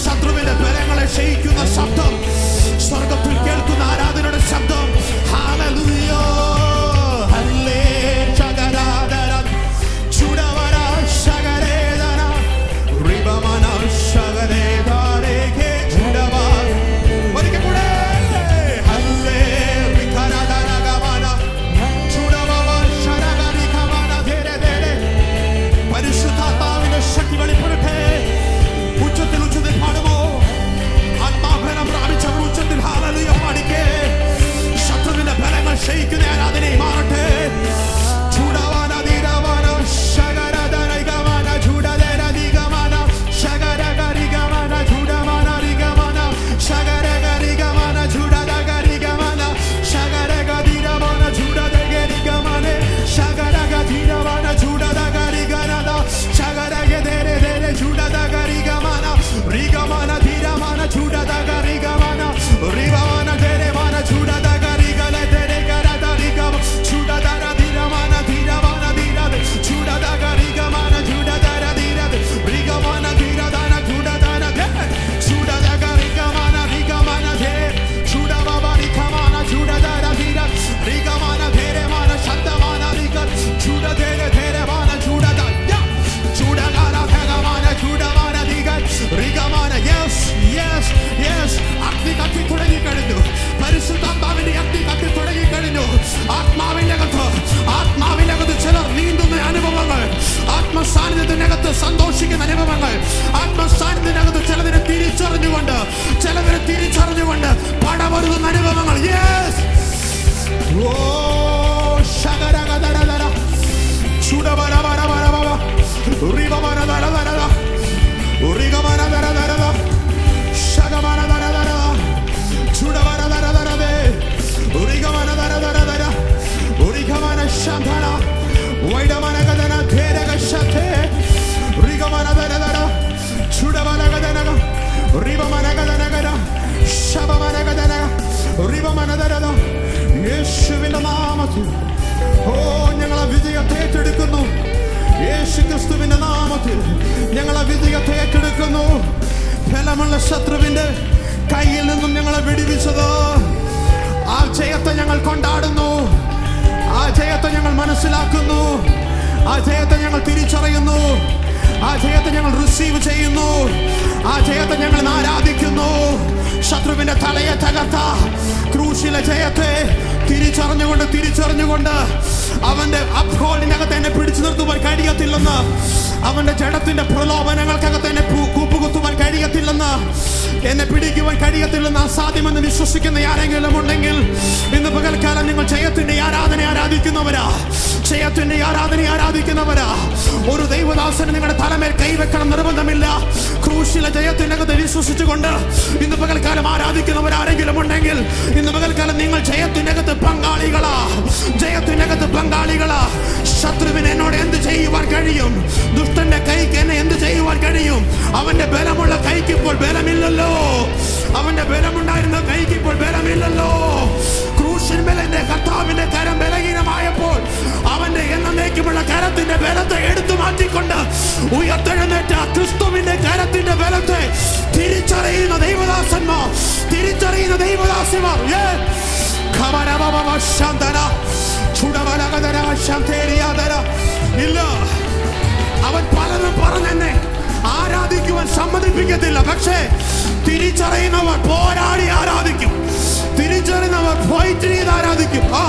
ശത്രുവിന്റെ ബലങ്ങളെ ക്ഷയിക്കുന്ന ശബ്ദം സ്വർഗത്തിൽ കേൾക്കുന്ന ആരാധനയുടെ ശബ്ദം ഹാലലൂയ ഹല്ലേ ശകരാധര ചുടവര ശകരേധന റിബമന ശകരേധാരേഖേ ചുടവ ഒരിക്കൽ കൂടെ ഹല്ലേ റിഖരധരഗമന ചുടവവ ശരഗരിഖമന ധേരെ ധേരെ പരിശുദ്ധാത്മാവിന്റെ ശക്തി വെളിപ്പെടട്ടെ ഉച്ചത്തിൽ ഉച്ചത്തിൽ പാടുമോ ആത്മാഭരണം പ്രാപിച്ചവർ ഉച്ചത്തിൽ ഹാലലുയ പാടിക്കേ ശത്രുവിന്റെ ഫലങ്ങൾ ക്ഷയിക്കുന്ന ആരാധനയെ മാറട്ടെ ചൂടവാന ധീരവാന ശകരധരഗമന ചൂടധരധിഗമന ശകരഗരിഗമന ചൂടവാന രിഗമന ശകരഗരിഗമന ചൂടധഗരിഗമന ശകരഗധീരവന ചൂടധഗരിഗമന ശകരഗധീരവന ചൂടധഗരിഗനദ ശകരഗധേരെ ധേരെ ചൂടധഗരിഗമന രിഗമന ധീരമന ചൂടധഗരിഗമന രിഗമന ധേരമന ചൂടധഗരിഗല ധേരെ ഗരദ രിഗമ ചൂടധര ധീരമന ധീരമന ധീരദ ചൂടധഗരിഗമന ചൂടധര ധീരദ രിഗമന ധീരദന ചൂടധന ധേ ചൂടധഗരിഗമന രിഗമന ധേ ചൂടവവ രിഗമന ചൂടധര ധീര രിഗമന ധേരമന ശബ്ദമന രിഗ ചൂടധേര ധേരമന ചൂടധ യ ചൂടഗര ധഗമന ചൂടമന രിഗ രിഗമന യെസ് യെസ് യെസ് അഗ്നി കത്തി തുടങ്ങി കഴിഞ്ഞു പരിശുദ്ധാത്മാവിന്റെ അഗ്നി കത്തി തുടങ്ങി കഴിഞ്ഞു ആത്മാവിന്റെ അകത്ത് ആത്മാവിന്റെ അകത്ത് ചിലർ നീന്തുന്ന അനുഭവങ്ങൾ ആത്മസാന്നിധ്യത്തിനകത്ത് സന്തോഷിക്കുന്ന അനുഭവങ്ങൾ ആത്മസാന്നിധ്യത്തിനകത്ത് ചിലതിനെ തിരിച്ചറിഞ്ഞുകൊണ്ട് ചിലതിനെ തിരിച്ചറിഞ്ഞുകൊണ്ട് പടമരുതുന്ന അനുഭവങ്ങൾ യെസ് ഓ ശകരകദരദര ചുടബരബരബരബര ഉറിബമനദരദരദ ഉറിഗമനദരദരദ ശകമനദരദരദ ചുടബരദരദരദേ ഉറിഗമനദരദരദര ഉറിഗമന ശന്ധന വൈഡമനഗദന ധേരക ശഥേ ഉറിഗമനദരദര ചുടബലഗദനഗ ഉറിബമനഗദനഗര ശബമനഗദനഗ ഉറിബമനദരദ യേശുവിന്റെ നാമത്തിൽ ഓ ഞങ്ങളെ വിജയത്തെ ഏറ്റെടുക്കുന്നു യേശു ക്രിസ്തുവിന്റെ നാമത്തിൽ ഞങ്ങളെ വിജയത്തെ ഏറ്റെടുക്കുന്നു ഫലമുള്ള ശത്രുവിന്റെ കയ്യിൽ നിന്നും ഞങ്ങളെ വെടിവിച്ചത് ആ ജയത്തെ ഞങ്ങൾ കൊണ്ടാടുന്നു ആ ജയത്തെ ഞങ്ങൾ മനസ്സിലാക്കുന്നു ആ ജയത്തെ ഞങ്ങൾ തിരിച്ചറിയുന്നു ആ ജയത്തെ ഞങ്ങൾ റിസീവ് ചെയ്യുന്നു ആ ജയത്തെ ഞങ്ങൾ ഇന്ന് ആരാധിക്കുന്നു ശത്രുവിന്റെ തലയെ തകർത്ത ക്രൂശിലെ ജയത്തെ തിരിച്ചറിഞ്ഞുകൊണ്ട് തിരിച്ചറിഞ്ഞുകൊണ്ട് അവന്റെ അപ്ഹോളിനകത്ത് എന്നെ പിടിച്ചു നിർത്തുവാൻ കഴിയത്തില്ലെന്ന് അവന്റെ ജഡത്തിന്റെ പ്രലോഭനങ്ങൾക്കകത്ത് എന്നെ പു- കൂപ്പുകുത്തുവാൻ കഴിയത്തില്ലെന്ന് എന്നെ പിടിക്കുവാൻ കഴിയത്തില്ലെന്ന് അസാധ്യമെന്ന് വിശ്വസിക്കുന്ന ആരെങ്കിലും ഉണ്ടെങ്കിൽ ഇന്ന് പകൽക്കാലം നിങ്ങൾ ജയത്തിന്റെ ആരാധന ആരാധിക്കുന്നവരാ ജയത്തിന്റെ ആരാധന ആരാധിക്കുന്നവരാ ഒരു ദൈവദാസന് നിങ്ങളുടെ തലമേൽ കൈവെക്കണം നിർബന്ധമില്ല ക്രൂശിലെ ജയത്തിനകത്ത് വിശ്വസിച്ചുകൊണ്ട് ഇന്ന് പകൽക്കാലം ആരാധിക്കുന്നവർ ആരെങ്കിലും ഉണ്ടെങ്കിൽ ഇന്ന് പകൽക്കാലം നിങ്ങൾ ജയത്തിനകത്ത് പങ്കാളികളാ ജയത്തിനകത്ത് പങ്കാളികളാ ശത്രുവിന് എന്നോട് എന്ത് ചെയ്യുവാൻ കഴിയും ദുഷ്ടന്റെ കൈക്ക് എന്നെ എന്ത് ചെയ്യുവാൻ കഴിയും അവന്റെ ബലമുള്ള കൈക്ക് ഇപ്പോൾ ബലമില്ലല്ലോ അവന്റെ ബലമുണ്ടായിരുന്ന കൈക്ക് ഇപ്പോൾ ബലമില്ലല്ലോ ക്രൂശിന്മേൽ എന്റെ കർത്താവിന്റെ കരം ബലഹീനമായപ്പോൾ അവന്റെ എന്നേക്കുമുള്ള കരത്തിന്റെ ബലത്തെ എടുത്തു മാറ്റിക്കൊണ്ട് ഉയർത്തെഴുന്നേറ്റ ക്രിസ്തുവിന്റെ കരത്തിന്റെ ബലത്തെ തിരിച്ചറിയുന്ന ദൈവദാസന്മാർ തിരിച്ചറിയുന്ന ദൈവദാസിമാർ Yeah. ഖബരബബബ ശാന്തന, ചുടവലകതര ശാന്തേരിയാതര. ഇല്ല അവൻ പലതും പറഞ്ഞെന്നെ ആരാധിക്കുവാൻ സമ്മതിപ്പിക്കത്തില്ല പക്ഷേ തിരിച്ചറിയുന്നവർ പോരാടി ആരാധിക്കും തിരിച്ചറിയുന്നവർ ഫൈറ്റ് ചെയ്ത് ആരാധിക്കും ആ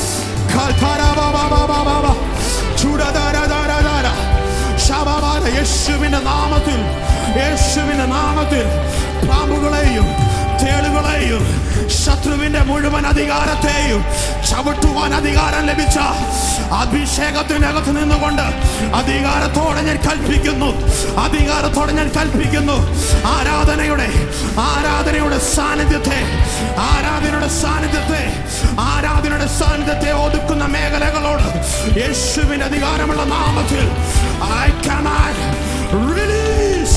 ഖൽഖരബബബബബ. ചുടധരധരധര. ശബബാല. യേശുവിന്റെ നാമത്തിൽ യേശുവിന്റെ നാമത്തിൽ പാമ്പുകളെയും തേളുകളെയും ശത്രുവിന്റെ മുഴുവൻ അധികാരത്തെയും ചവിട്ടുവാൻ അധികാരം ലഭിച്ച അഭിഷേകത്തിനകത്ത് നിന്നുകൊണ്ട് അധികാരത്തോടെ ഞാൻ കൽപ്പിക്കുന്നു അധികാരത്തോടെ ഞാൻ കൽപ്പിക്കുന്നു ആരാധനയുടെ ആരാധനയുടെ സാന്നിധ്യത്തെ ആരാധനയുടെ സാന്നിധ്യത്തെ ആരാധനയുടെ സാന്നിധ്യത്തെ ഒതുക്കുന്ന മേഖലകളോട് യേശുവിന്റെ അധികാരമുള്ള നാമത്തിൽ I command release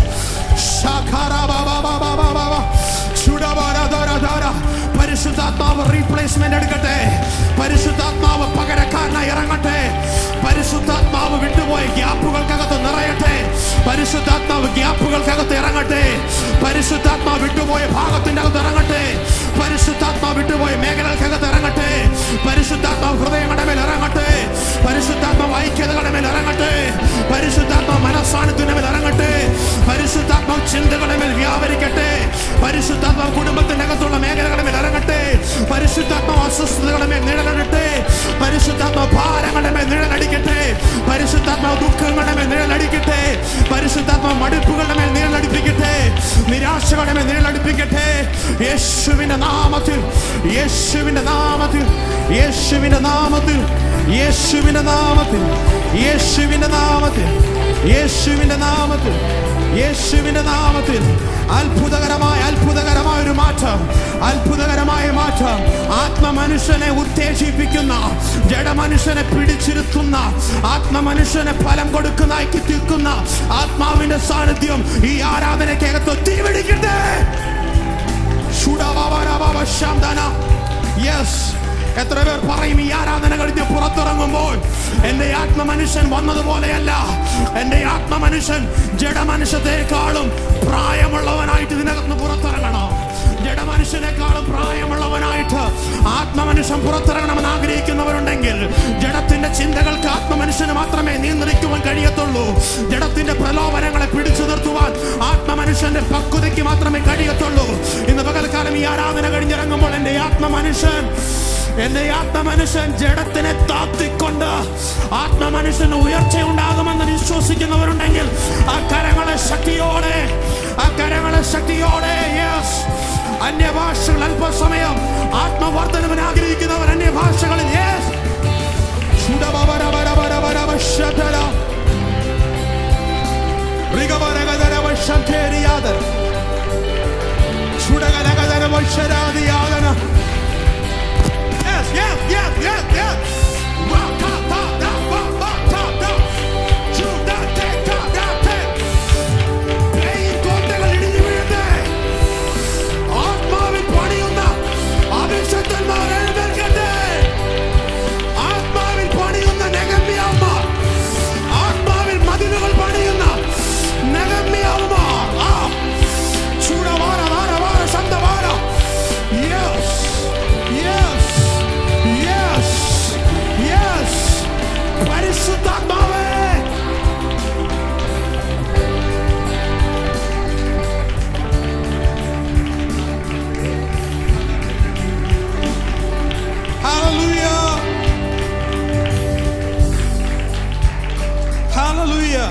ശഖരബബബബബബ. ചുടബരധരധര. പരിശുദ്ധാത്മാവ് റീപ്ലേസ്മെന്റ് എടുക്കട്ടെ പരിശുദ്ധാത്മാവ് പകരക്കാരനായി ഇറങ്ങട്ടെ പരിശുദ്ധാത്മാവ് വിട്ടുപോയ ഗ്യാപ്പുകൾക്കകത്ത് നിറയട്ടെ പരിശുദ്ധാത്മാവ് ഗ്യാപ്പുകൾക്കകത്ത് ഇറങ്ങട്ടെ പരിശുദ്ധാത്മാവ് വിട്ടുപോയ ഭാഗത്തിന്റെ അകത്ത് ഇറങ്ങട്ടെ പരിശുദ്ധാത്മാവ് വിട്ടുപോയ മേഖലകൾക്കകത്ത് ഇറങ്ങട്ടെ പരിശുദ്ധാത്മാവ് ഹൃദയങ്ങളുടെ മേൽ ഇറങ്ങട്ടെ പരിശുദ്ധാത്മാവ് ഐക്യതകളുടെ മേൽ ഇറങ്ങട്ടെ പരിശുദ്ധാത്മാവ് മനസ്സാന്നിധ്യത്തിന്റെ മേൽ ഇറങ്ങട്ടെ പരിശുദ്ധാത്മാവ് ചിന്തകളുടെ മേൽ വ്യാപരിക്കട്ടെ പരിശുദ്ധാത്മാവ് കുടുംബത്തിന്റെ അകത്തുള്ള മേഖലകളുടെ മേൽ ഇറങ്ങട്ടെ പരിശുദ്ധാത്മാവ് അസ്വസ്ഥതകളുടെ മേൽ നിഴലിടട്ടെ പരിശുദ്ധാത്മാവ് ഭാരങ്ങളുടെ മേൽ നിഴലടിക്കട്ടെ പരിശുദ്ധാത്മാവ് ദുഃഖങ്ങളുടെ മേൽ നിഴലടിക്കട്ടെ പരിശുദ്ധാത്മാവ് മടുപ്പുകളുടെ മേൽ നിഴലടിപ്പിക്കട്ടെ നിരാശകളുടെ മേൽ നിഴലടിപ്പിക്കട്ടെ യേശുവിന്റെ നാമത്തിൽ യേശുവിന്റെ നാമത്തിൽ യേശുവിന്റെ നാമത്തിൽ യേശുവിന്റെ നാമത്തിൽ യേശുവിന്റെ നാമത്തിൽ യേശുവിന്റെ നാമത്തിൽ യേശുവിന്റെ നാമത്തിൽ അത്ഭുതകരമായ അത്ഭുതകരമായ ഒരു മാറ്റം അത്ഭുതകരമായ മാറ്റം ആത്മമനുഷ്യനെ ഉത്തേജിപ്പിക്കുന്ന ജഡമനുഷ്യനെ പിടിച്ചിരുത്തുന്ന ആത്മമനുഷ്യനെ ഫലം കൊടുക്കുന്നതാക്കി തീർക്കുന്ന ആത്മാവിന്റെ സാന്നിധ്യം ഈ ആരാധനയ്ക്കകത്ത് തീപിടിക്കട്ടെ യെസ് എത്ര പേർ പറയും ഈ ആരാധന കഴിഞ്ഞ് പുറത്തിറങ്ങുമ്പോൾ എന്റെ ആത്മമനുഷ്യൻ വന്നതുപോലെയല്ല എന്റെ ആത്മമനുഷ്യൻ ജഡമനുഷ്യത്തെക്കാളും പ്രായമുള്ളവനായിട്ട് ഇതിനകത്ത് പുറത്തിറങ്ങണം ജഡമനുഷ്യനേക്കാളും പ്രായമുള്ളവനായിട്ട് ആത്മമനുഷ്യൻ പുറത്തിറങ്ങണമെന്ന് ആഗ്രഹിക്കുന്നവരുണ്ടെങ്കിൽ ജഡത്തിന്റെ ചിന്തകൾക്ക് ആത്മമനുഷ്യന് മാത്രമേ നിയന്ത്രിക്കുവാൻ കഴിയത്തുള്ളൂ ജഡത്തിന്റെ പ്രലോഭനങ്ങളെ പിടിച്ചു നിർത്തുവാൻ ആത്മമനുഷ്യന്റെ പക്വതയ്ക്ക് മാത്രമേ കഴിയത്തുള്ളൂ ഇന്ന് പകൽക്കാലം ഈ ആരാധന കഴിഞ്ഞിറങ്ങുമ്പോൾ എന്റെ ആത്മമനുഷ്യൻ എന്റെ ആത്മമനുഷ്യൻ ജഡത്തിനെ താത്തിക്കൊണ്ട് ആത്മമനുഷ്യന് ഉയർച്ച ഉണ്ടാകുമെന്ന് വിശ്വസിക്കുന്നവരുണ്ടെങ്കിൽ ആ കരങ്ങളെ ശക്തിയോടെ ആ കരങ്ങളെ ശക്തിയോടെ യെസ് അന്യഭാഷകൾ അല്പസമയം ആത്മവർദ്ധനവിന് ആഗ്രഹിക്കുന്നവർ അന്യഭാഷകളിൽ yes Yes, yes, yes, yes, yes. Ra, ta, ta, da, ba, ba, ta, da. Chu, da, te, ta, da, te. പേയിൻ കോട്ടകൾ ഇടിഞ്ഞു വീഴട്ടെ. ആത്മാവിൽ പണിയുന്ന അഭിഷക്തന്മാർ എഴുന്നേൽക്കട്ടെ. ആത്മാവിൽ പണിയുന്ന നെഗമ്യാവന്മാർ. ആത്മാവിൽ മതിലുകൾ പണിയുന്ന നെഗമ്യാവന്മാർ. ആ. ചൂടവാര, വാര, വാര, ശബ്ദവാര. Yes. Yes. Yes. Yes. പരിശുദ്ധാത്മാവേ Hallelujah. Hallelujah.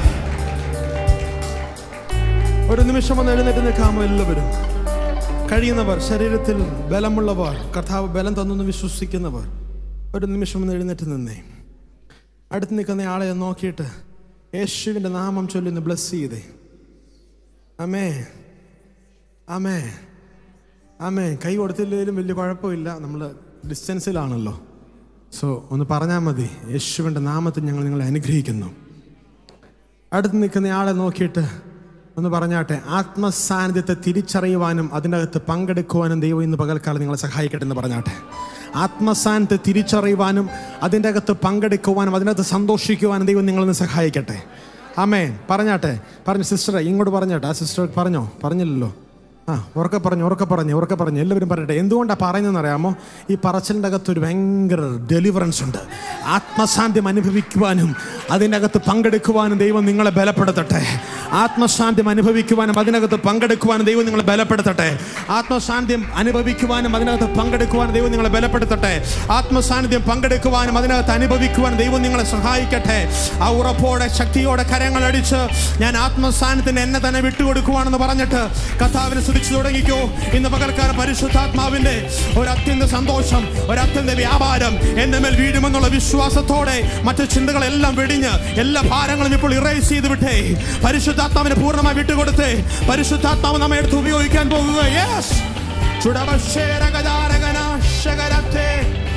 ഒരു നിമിഷം ഒന്ന് എഴുന്നേറ്റ് നിൽക്കാമോ എല്ലാവരും കഴിയുന്നവർ ശരീരത്തിൽ ബലമുള്ളവർ കർത്താവ് ബലം തന്നെന്ന് വിശ്വസിക്കുന്നവർ ഒരു നിമിഷം ഒന്ന് എഴുന്നേറ്റ് നിന്നേ അടുത്ത് നിൽക്കുന്ന ആളെ നോക്കിയിട്ട് യേശുവിൻ്റെ നാമം ചൊല്ലുന്ന ബ്ലസ് ചെയ്തേ അമേ അമേ ആമേ കൈ കൊടുത്തില്ലെങ്കിലും വലിയ കുഴപ്പമില്ല നമ്മൾ ഡിസ്റ്റൻസിലാണല്ലോ സോ ഒന്ന് പറഞ്ഞാൽ മതി യേശുവിൻ്റെ നാമത്തിൽ ഞങ്ങൾ നിങ്ങളെ അനുഗ്രഹിക്കുന്നു അടുത്ത് നിൽക്കുന്ന ആളെ നോക്കിയിട്ട് ഒന്ന് പറഞ്ഞാട്ടെ ആത്മസാന്നിധ്യത്തെ തിരിച്ചറിയുവാനും അതിനകത്ത് പങ്കെടുക്കുവാനും ദൈവം ഇന്ന് പകൽക്കാലം നിങ്ങളെ സഹായിക്കട്ടെ എന്ന് പറഞ്ഞാട്ടെ ആത്മസാന്നിധ്യത്തെ തിരിച്ചറിയുവാനും അതിൻ്റെ അകത്ത് പങ്കെടുക്കുവാനും അതിനകത്ത് സന്തോഷിക്കുവാനും ദൈവം നിങ്ങളൊന്ന് സഹായിക്കട്ടെ ആമേ പറഞ്ഞാട്ടെ പറഞ്ഞു സിസ്റ്ററെ ഇങ്ങോട്ട് പറഞ്ഞാട്ടെ ആ സിസ്റ്റർ പറഞ്ഞോ പറഞ്ഞില്ലല്ലോ ആ ഉറക്കെ പറഞ്ഞു ഉറക്കെ പറഞ്ഞു ഉറക്കെ പറഞ്ഞു എല്ലാവരും പറയട്ടെ എന്തുകൊണ്ടാണ് പറയുന്നതെന്ന് അറിയാമോ ഈ പറച്ചിലിൻ്റെ അകത്ത് ഒരു ഭയങ്കര ഡെലിവറൻസ് ഉണ്ട് ആത്മശാന്ത്യം അനുഭവിക്കുവാനും അതിൻ്റെ അകത്ത് പങ്കെടുക്കുവാനും ദൈവം നിങ്ങളെ ബലപ്പെടുത്തട്ടെ ആത്മശാന്ത്യം അനുഭവിക്കുവാനും അതിനകത്ത് പങ്കെടുക്കുവാനും ദൈവം നിങ്ങളെ ബലപ്പെടുത്തട്ടെ ആത്മശാന്ത്യം അനുഭവിക്കുവാനും അതിനകത്ത് പങ്കെടുക്കുവാനും ദൈവം നിങ്ങളെ ബലപ്പെടുത്തട്ടെ ആത്മസാന്നിധ്യം പങ്കെടുക്കുവാനും അതിനകത്ത് അനുഭവിക്കുവാനും ദൈവം നിങ്ങളെ സഹായിക്കട്ടെ ആ ഉറപ്പോടെ ശക്തിയോടെ കരങ്ങളടിച്ച് ഞാൻ ആത്മസാന്നിധ്യത്തിന് എന്നെ തന്നെ വിട്ടുകൊടുക്കുവാണെന്ന് പറഞ്ഞിട്ട് കഥാവിനെ സ്തുതിച്ചു തുടങ്ങിക്കോ ഇന്ന് പകർക്കാലം പരിശുദ്ധാത്മാവിന്റെ ഒരു അത്യന്ത സന്തോഷം ഒരു അത്യന്ത വ്യാപാരം എന്റെ മേൽ വീഴുമെന്നുള്ള വിശ്വാസത്തോടെ മറ്റു ചിന്തകളെല്ലാം വെടിഞ്ഞ് എല്ലാ ഭാരങ്ങളും ഇപ്പോൾ ഇറേസ് ചെയ്ത് വിട്ടേ പരിശുദ്ധാത്മാവിനെ പൂർണ്ണമായി വിട്ടുകൊടുത്തേ പരിശുദ്ധാത്മാവ് നമ്മെ എടുത്ത് ഉപയോഗിക്കാൻ പോകുക യെസ് ചുടവശേരകദാരകനാശകരത്തെ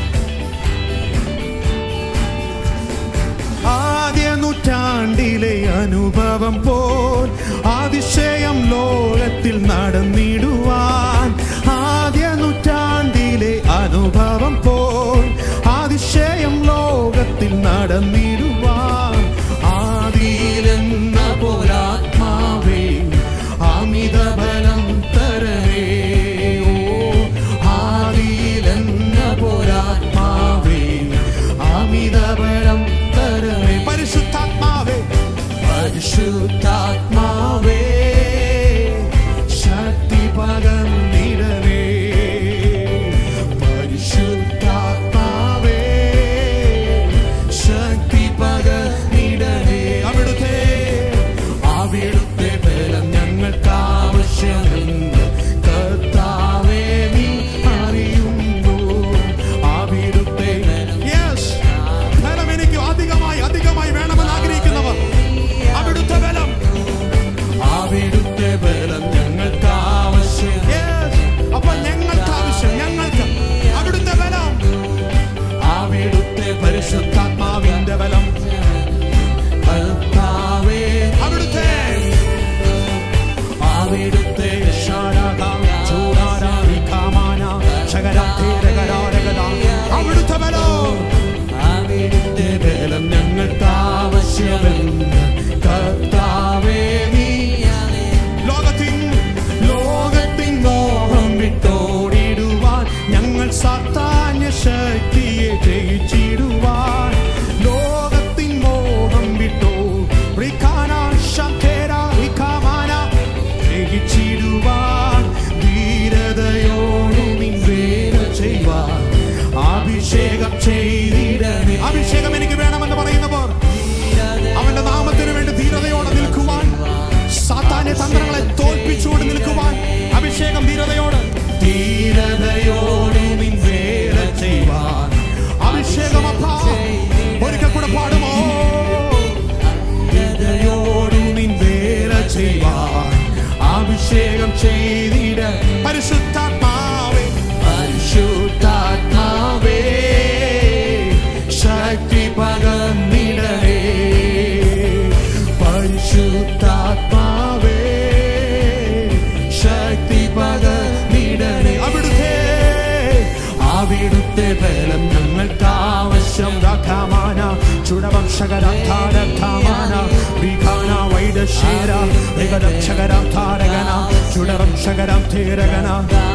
ആദ്യ നൂറ്റാണ്ടിലെ അനുഭവം പോൽ അതിശയം ലോകത്തിൽ നടന്നിടുവാൻ ആദ്യ നൂറ്റാണ്ടിലെ അനുഭവം പോൽ അതിശയം ലോകത്തിൽ നടന്നിടുവാൻ ആദിയിലെന്ന പോലാത്മാ അവിടുത്തെ ശാരക ചൂടാരാരി കാമാന ശകരാധീരകരാരകത അവിടുത്തെ ബലം അവിടുത്തെ ബലം ഞങ്ങൾക്ക് ആവശ്യമെന്ന് കർത്താവേ നീ ലോകത്തിൻ ലോകത്തിൻ മോഹം വിട്ടോടിടുവാൻ ഞങ്ങൾ സാത്താന്യ ശക്തിയെ ജയിച്ചിടുവാൻ ലോകത്തിൻ മോഹം വിട്ടോ റിഖാന ശംഖേര റിഖാമാന ജയിച്ചിടുവാൻ ധീരതയോടു നിൻ വേല ചെയ്യുവാൻ അഭിഷേകം ചെയ്തിടണേ അഭിഷേകം എനിക്ക് വേണമെന്ന് പറയുന്നവർ അവന്റെ നാമത്തിന് വേണ്ടി ധീരതയോടെ നിൽക്കുവാൻ സാത്താന്റെ തന്ത്രങ്ങളെ തോൽപ്പിച്ചുകൊണ്ട് നിൽക്കുവാൻ അഭിഷേകം ധീരതയോട് ധീരതയോടെ നിൻ വേല ചെയ്യുവാൻ അഭിഷേകം അപ്പാ ഒരിക്കൽ കൂടെ പാടുമോ ധീരതയോട് നിൻ വേല ചെയ്യുവാൻ അഭിഷേകം ചെയ്തിട പരിശുദ്ധാത്മാവേ പരിശുദ്ധാത്മാവേ ശക്തി പകർന്നിടണേ പരിശുദ്ധാത്മാവേ ശക്തി പകർന്നിടണേ അവിടുത്തെ അവിടുത്തെ ബലം ഞങ്ങൾക്ക് ആവശ്യം രഥമാന ചുടവംശകരഥാരഥമാന വിഘാന വൈഡശീര മൃഗരക്ഷകരധാരകന ചുടവംശകരം ധീരകന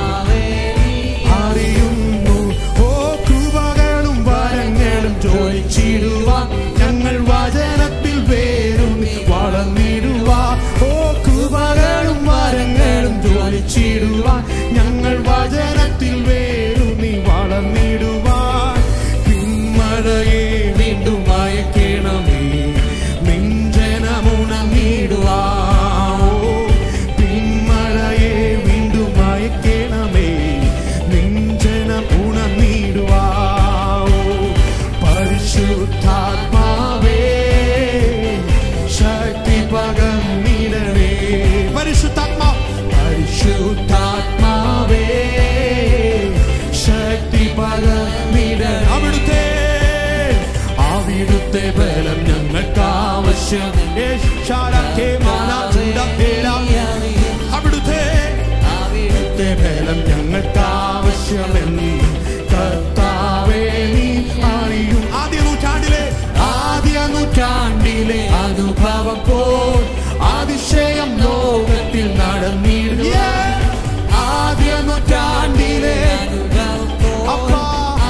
അറിയുന്നു ഓ കൃപകളും വരങ്ങളും ജോലിച്ചിടുവാൻ ഞങ്ങൾ വചനത്തിൽ വേരും വളർന്നിടുവാൻ ഓ കൃപകളും വരങ്ങളും ജോലിച്ചിടുവാൻ ഞങ്ങൾ വചനത്തിൽ വേരും നീ വളർന്നിടുവാൻ പിന്മഴയെ വീണ്ടും അയക്കണമേ നിഞ്ചനമുണങ്ങിടുവാൻ ഓ പിന്മഴയെ വീണ്ടും അയക്കണമേ നിഞ്ചനം ഉണർന്നിടുവാൻ ഓ പരിശുദ്ധാത്മാവേ ശക്തി പകർന്നിടണേ പരിശുദ്ധാത്മാ പരിശുദ്ധാത്മാവേ ശക്തി പകർന്നിട അവിടുത്തെ അവിടുത്തെ ബലം ഞങ്ങൾക്ക് ആവശ്യം യേശാരത്തെ മാനാചുണ്ടത്തേല. അവിടുത്തെ അവിടുത്തെ ബലം ഞങ്ങൾക്ക് ആവശ്യമെന്ന് കർത്താവേ നീ അറിയും ആദ്യ നൂറ്റാണ്ടിലെ ആദ്യ നൂറ്റാണ്ടിലെ അനുഭവം പോൽ അതിശയം ലോകത്തിൽ നടന്നിരുന്നു ആദ്യ നൂറ്റാണ്ടിലെ അപ്പാ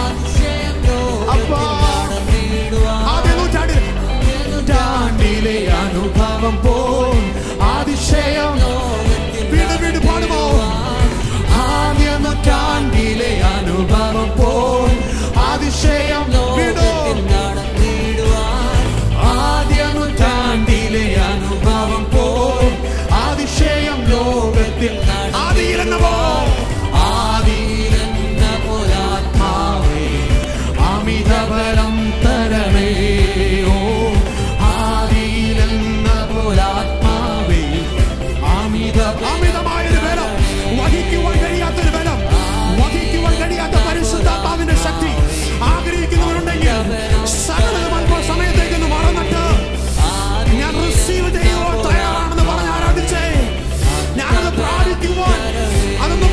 അപ്പാ ആദ്യ നൂറ്റാണ്ടിലെ നൂറ്റാണ്ടിലെ അനുഭവം പോൽ അതിശയം വീട് വീട് പാടുമോ ആദ്യ നൂറ്റാണ്ടിലെ അനുഭവം പോൽ അതിശയം വീടോ ആദ്യ നൂറ്റാണ്ടിലെ അനുഭവം പോൽ അതിശയം ലോകത്തിൽ ആദിയിലെന്നവോ ആദിയിലെന്ന പോലാത്മാവേ അമിതബലം തരണേ ഓ ആദിയിലെന്ന പോലാത്മാവേ അമിത അമിതമായൊരു ബലം വഹിക്കുവാൻ കഴിയാത്തൊരു ബലം വഹിക്കുവാൻ കഴിയാത്ത പരിശുദ്ധാത്മാവിന്റെ ശക്തി ആഗ്രഹിക്കുന്നവരുണ്ടെങ്കിൽ സകലതും അല്പ സമയത്തേക്കൊന്ന് മറന്നിട്ട് ഞാൻ റിസീവ് ചെയ്യുവാൻ തയ്യാറാണെന്ന് പറഞ്ഞ് ആരാധിച്ചേ ഞാനത് പ്രാപിക്കുവാൻ അതൊന്ന്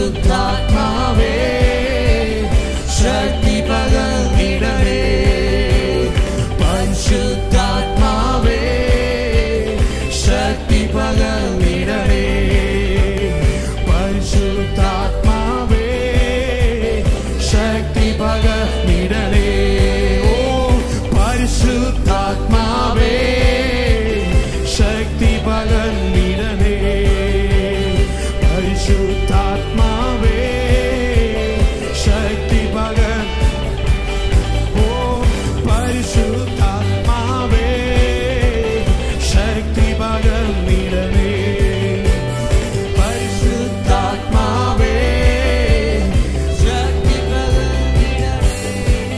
പരിശുദ്ധാത്മാവേ ശക്തി പകർന്നിടണേ പരിശുദ്ധാത്മാവേ ശക്തി പകർന്നിടണേ പരിശുദ്ധാത്മാവേ ശക്തി പകർന്നിടണേ ഓ പരിശുദ്ധാത്മാവേ ശക്തി പകർന്നിടണേ പരിശുദ്ധാത്മാവേ ശക്തി പകർ ഓ പരിശുദ്ധാത്മാവേ ശക്തി പകർന്നിടണേ പരിശുദ്ധാത്മാവേ ശക്തി പകർന്നിടണേ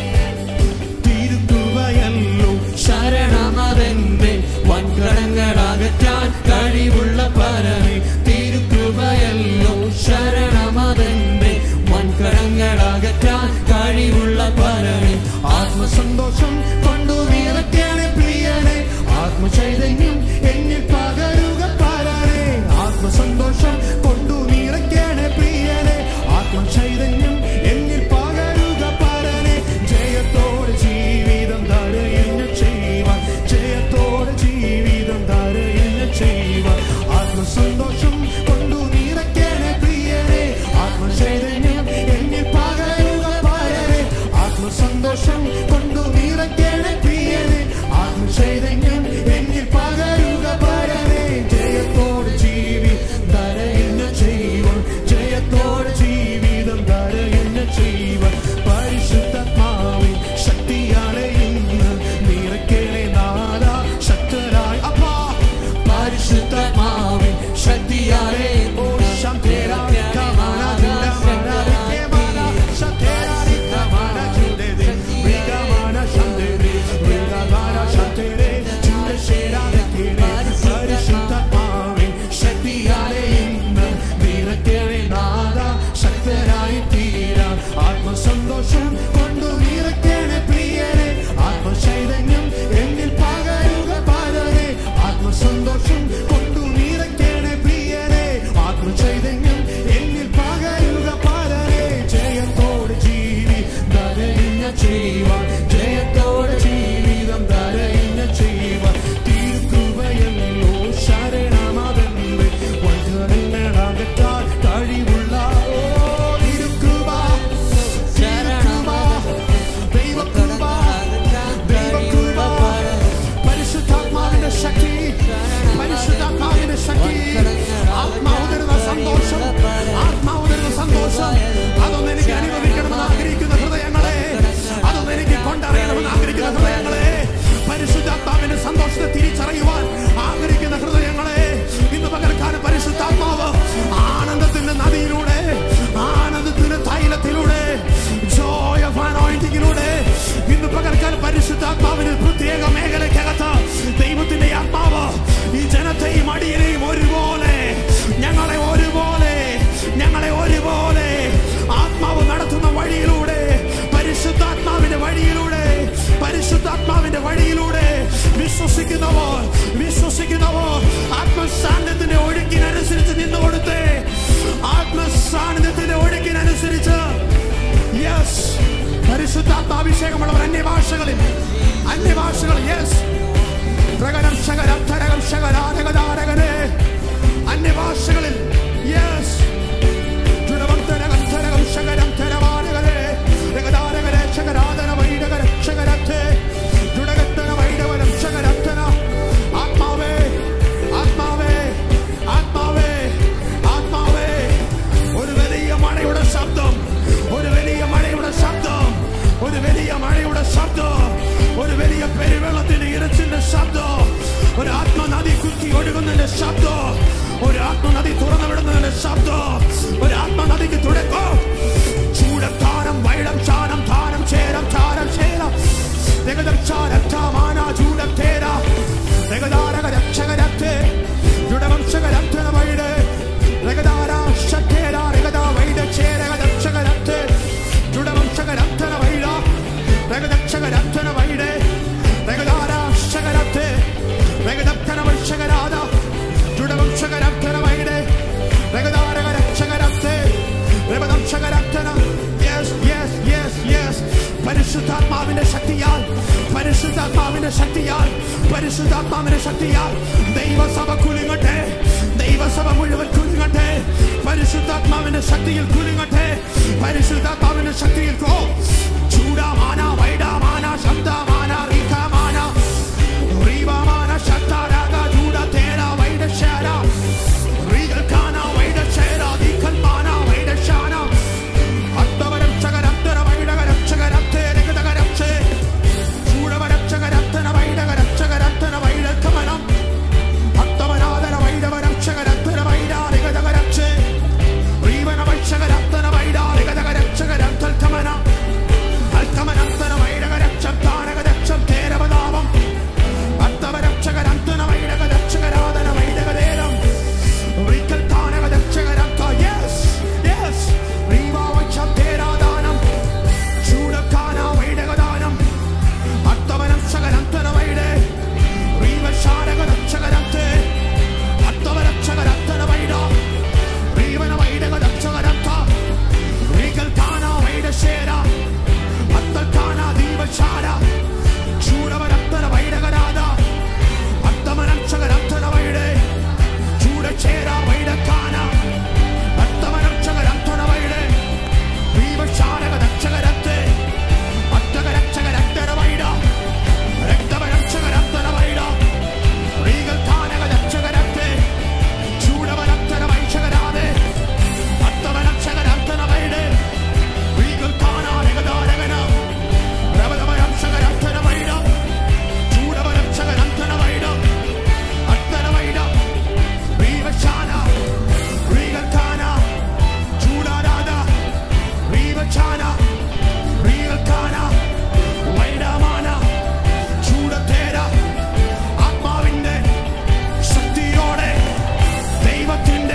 തിരുത്തുവയല്ലോ ശരണമതെന്റെ വൻകടങ്ങളകറ്റാൻ കഴിവുള്ള പരമേ തിരുകൃപയല്ലോ ശരണമതെന്റെ വൻകടങ്ങളകറ്റാൻ കഴിവുള്ള പരമേ ആത്മസന്തോഷം കൊണ്ടു നിറയ്ക്കണേ പ്രിയനെ ആത്മചൈതന്യം എന്നിൽ പകരുക പരനെ ആത്മസന്തോഷം കൊണ്ടു നിറയ്ക്കണേ പ്രിയനെ ആത്മചൈതന്യം എന്നിൽ പകരുക പരനെ ജയത്തോടെ ജീവിതം തരയെന്ന് ചെയ്യുവാൻ ജയത്തോടെ ജീവിതം തരയെന്ന് ചെയ്യുവാൻ ആത്മസന്തോഷം കൊണ്ടു നിറയ്ക്കണേ പ്രിയനെ ആത്മചൈതന്യം എന്നിൽ പകരുക പരനെ ആത്മസന്തോഷം കൊണ്ടു നിറയ്ക്കണേ പ്രിയനെ ആത്മചൈതന്യം എന്നിൽ പകരുക പരനെ ജയത്തോടെ ജീവി തരയെന്ന് ചെയ്യുവാൻ ജയത്തോടെ ജീവിതം തരയെന്ന് ചെയ്യുവാൻ പരിശുദ്ധാത്മാവിൻ ശക്തിയാലെ ഇന്ന് നിറയ്ക്കണേ നാദ ശക്തരായ അപ്പാ പരിശുദ്ധാത്മാവിൻ ശക്തിയാലെ ഓ ശക്തരായ കമാന ദുരമന വികേമന ശക്തരായ കമാന ചുടേദേ വികമന ശക്തരേ വികമന ശക്തരേ ചുടശേരാതെ കേടേ പരിശുദ്ധാത്മാവിൻ ശക്തിയാലെ ഇന്ന് നിറയ്ക്കണേ നാദ ശക്തരായി തീരാൻ ആത്മസന്തോഷം കൊണ്ടു നിറയ്ക്കണേ പ്രിയരെ ആത്മചൈതന്യം എന്നിൽ പകരുക പലരെ ആത്മസന്തോഷം കൊണ്ടു നിറയ്ക്കണേ പ്രിയരെ ആത്മചൈതന്യം എന്നിൽ പകരുക പലരെ ജയത്തോടെ ജീവി ധരയിഞ്ഞ ചെയ്യുവാൻ ജയത്തോടെ ജീവിതം ധരയിഞ്ഞ ചെയ്യുവാൻ തിരുകൃപയല്ലോ ശരണമതെന്ന് വചനങ്ങളകറ്റാൻ കഴിവുള്ള ഓ തിരുകൃപ തിരുകൃപ ദൈവകൃപ ദൈവകൃപ പരിശുദ്ധാത്മാവിന്റെ ശക്തി പരിശുദ്ധാത്മാവിന്റെ ശക്തി ആത്മാവ് തരുന്ന സന്തോഷം ആത്മാവ് തരുന്ന സന്തോഷം അതൊന്ന് എനിക്ക് അനുഭവിക്കണമെന്ന് ആഗ്രഹിക്കുന്ന ഹൃദയങ്ങളെ അതൊന്ന് എനിക്ക് കൊണ്ടറിയണമെന്ന് ആഗ്രഹിക്കുന്ന ഹൃദയങ്ങളെ പരിശുദ്ധാത്മാവിന്റെ സന്തോഷത്തെ തിരിച്ചറിയുവാൻ ആഗ്രഹിക്കുന്ന ഹൃദയങ്ങളെ ഇന്ന് പകർക്കാലം പരിശുദ്ധാത്മാവ് ആനന്ദത്തിന്റെ നദിയിലൂടെ ആനന്ദത്തിന്റെ തൈലത്തിലൂടെ ജോയ് ഓഫ് അനോയിന്റിങ്ങിലൂടെ ഇന്ന് പകർക്കാൻ പരിശുദ്ധാത്മാവിന് പ്രത്യേക മേഖലയ്ക്കകത്ത് ദൈവത്തിന്റെ ആത്മാവ് ഈ ജനത്തെയും അടിയനെയും ഒരുപോലെ ഞങ്ങളെ ഒരുപോലെ ഞങ്ങളെ ഒരുപോലെ ആത്മാവ് നടത്തുന്ന വഴിയിലൂടെ പരിശുദ്ധാത്മാവിന്റെ വഴിയിലൂടെ പരിശുദ്ധാത്മാവിന്റെ വഴിയിലൂടെ വിശ്വസിക്കുന്നവർ വിശ്വസിക്കുന്നവർ ആത്മസാന്നിധ്യത്തിന്റെ ഒഴുക്കിനനുസരിച്ച് നിന്നു കൊടുത്തേ ആത്മസാന്നിധ്യത്തിന്റെ ഒഴുക്കിനനുസരിച്ച് യെസ് പരിശുദ്ധാത്മാഭിഷേകമുള്ളവർ അന്യഭാഷകളിൽ അന്യഭാഷകളിൽ യെസ് പ്രകരം ശകരം തരകം ശകരാരകതാരകനെ അന്യഭാഷകളിൽ യെസ് ദൃഢഭക്തരകം തരകം ശകരം തരവാരകരെ രകതാരകരെ ശകരാധന വൈരകര ശകരത്തെ ദൃഢകത്തന വൈരവരം ശകരത്തന ആത്മാവേ ആത്മാവേ ആത്മാവേ ആത്മാവേ ഒരു വലിയ മഴയുടെ ശബ്ദം ഒരു വലിയ മഴയുടെ ശബ്ദം ഒരു വലിയ മഴയുടെ ശബ്ദം ഒരു വലിയ പെരുവെള്ളത്തിന്റെ ഇരച്ചിന്റെ ശബ്ദം ഒരു ആത്മനദി കുത്തി ഒഴുകുന്നതിന്റെ ശബ്ദം ഒരു ആത്മനദി തുറന്നു വിടുന്നതിന്റെ ശബ്ദം ഒരു ആത്മനദിക്ക് തുടക്കം ചൂടത്താനം വൈടം ചാനം താനം ചേരം ചാരം ചേരം രഗതം ചാരം ചാമാന ചൂടം തേര രഗതാരക രക്ഷകരത്തെ ദൃഢവംശകരത്തെ വൈഡ് രഗതാര ശക്തേര രഗത വൈഡ ചേരക രക്ഷകരത്തെ ദൃഢവംശകരത്തന വൈഡ രഗദക്ഷകരത്തന വൈഡ് രഗതാര ശകരത്തെ രഗദത്തന വംശകരാത ദൃഢവംശകരത്തന വൈഡ് രഗതാരക രക്ഷകരത്തെ ശക്തിയാൽ പരിശുദ്ധാത്മാവിന്റെ ശക്തിയാൽ ദൈവസഭ കുലുങ്ങട്ടെ ദൈവസഭ മുഴുവൻ കുലുങ്ങട്ടെ പരിശുദ്ധാത്മാവിന്റെ ശക്തിയിൽ കുലുങ്ങട്ടെ പരിശുദ്ധാത്മാവിന്റെ ശക്തിയിൽ കോ ചൂടാമാന വൈഡാമാന ശബ്ദമാന റീഖമാന റീവാമാന ശക്താരാഗ ചൂട തേര വൈഡശാര റീകൽക്കാന വൈഡശേര ദീഖൽമാന വൈഡശാന അത്തവരക്ഷകരത്തര വൈഡകരക്ഷകരത്തേ രഗതകരക്ഷേ ചൂടവരക്ഷകരത്തന വൈഡകരക്ഷകരത്തന വൈഡൽക്കമനം അത്തവനാദന വൈഡവരക്ഷകരത്തന വൈഡാരികതകരക്ഷേ റീവനവക്ഷകരത്തന വൈഡാരികതകരക്ഷകരത്തൽക്കമന അൽക്കമനത്തന വൈഡകരക്ഷം താനകരക്ഷം തേരവതാപം അത്തവരക്ഷകരത്തന വൈഡകരക്ഷകരാധന വൈഡകതേരം ഒരിക്കൽ താനകരക്ഷകരത്ത യെസ് യെസ് റീവാവക്ഷം തേരാദാനം ചൂടക്കാന വൈഡകദാനം അത്തവരക്ഷകരത്തന വൈഡേ റീവശാരകരക്ഷകരത്തേ അത്തവരക്ഷകരത്തന വൈഡ റീവന വൈഡകരക്ഷകരത്ത റീകൽക്കാന വൈഡശേര അത്തൽക്കാന ദീപശാര ചൂടവരത്തന വൈഡകരാധ അത്തമനക്ഷകരത്തന വൈഡേ ചൂടച്ചേര വൈഡക്കാന അത്തമനക്ഷകരത്തന വൈഡേ ദീപശാരകരക്ഷകരത്തെ അത്തകരക്ഷകരത്തന വൈഡ രക്തവരക്ഷകരത്തന വൈഡ റീകൽക്കാനകരക്ഷകരത്തെ ചൂടവരത്തന വൈശകരാതെ അത്തവരക്ഷകരത്തന വൈഡേ റീകൽക്കാനാരകദാരകന രവതവരക്ഷകരത്തന വൈഡ ചൂടവരക്ഷകരത്തന വൈഡ അത്തന വൈഡ റീവശാന റീകൽക്കാന ചൂടാരാധ റീവശാന റീകൽക്കാന വൈഡമാന ചൂടത്തേര ആത്മാവിന്റെ ശക്തിയോടെ ദൈവത്തിന്റെ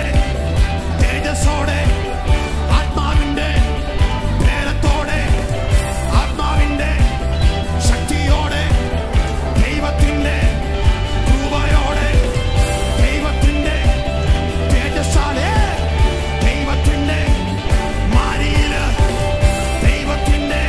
തേജസ്സോടെ ആത്മാവിന്റെ പ്രേരത്തോടെ ആത്മാവിന്റെ ശക്തിയോടെ ദൈവത്തിന്റെ കൃപയോടെ ദൈവത്തിന്റെ തേജസ്സാലെ ദൈവത്തിന്റെ മാരിയില് ദൈവത്തിന്റെ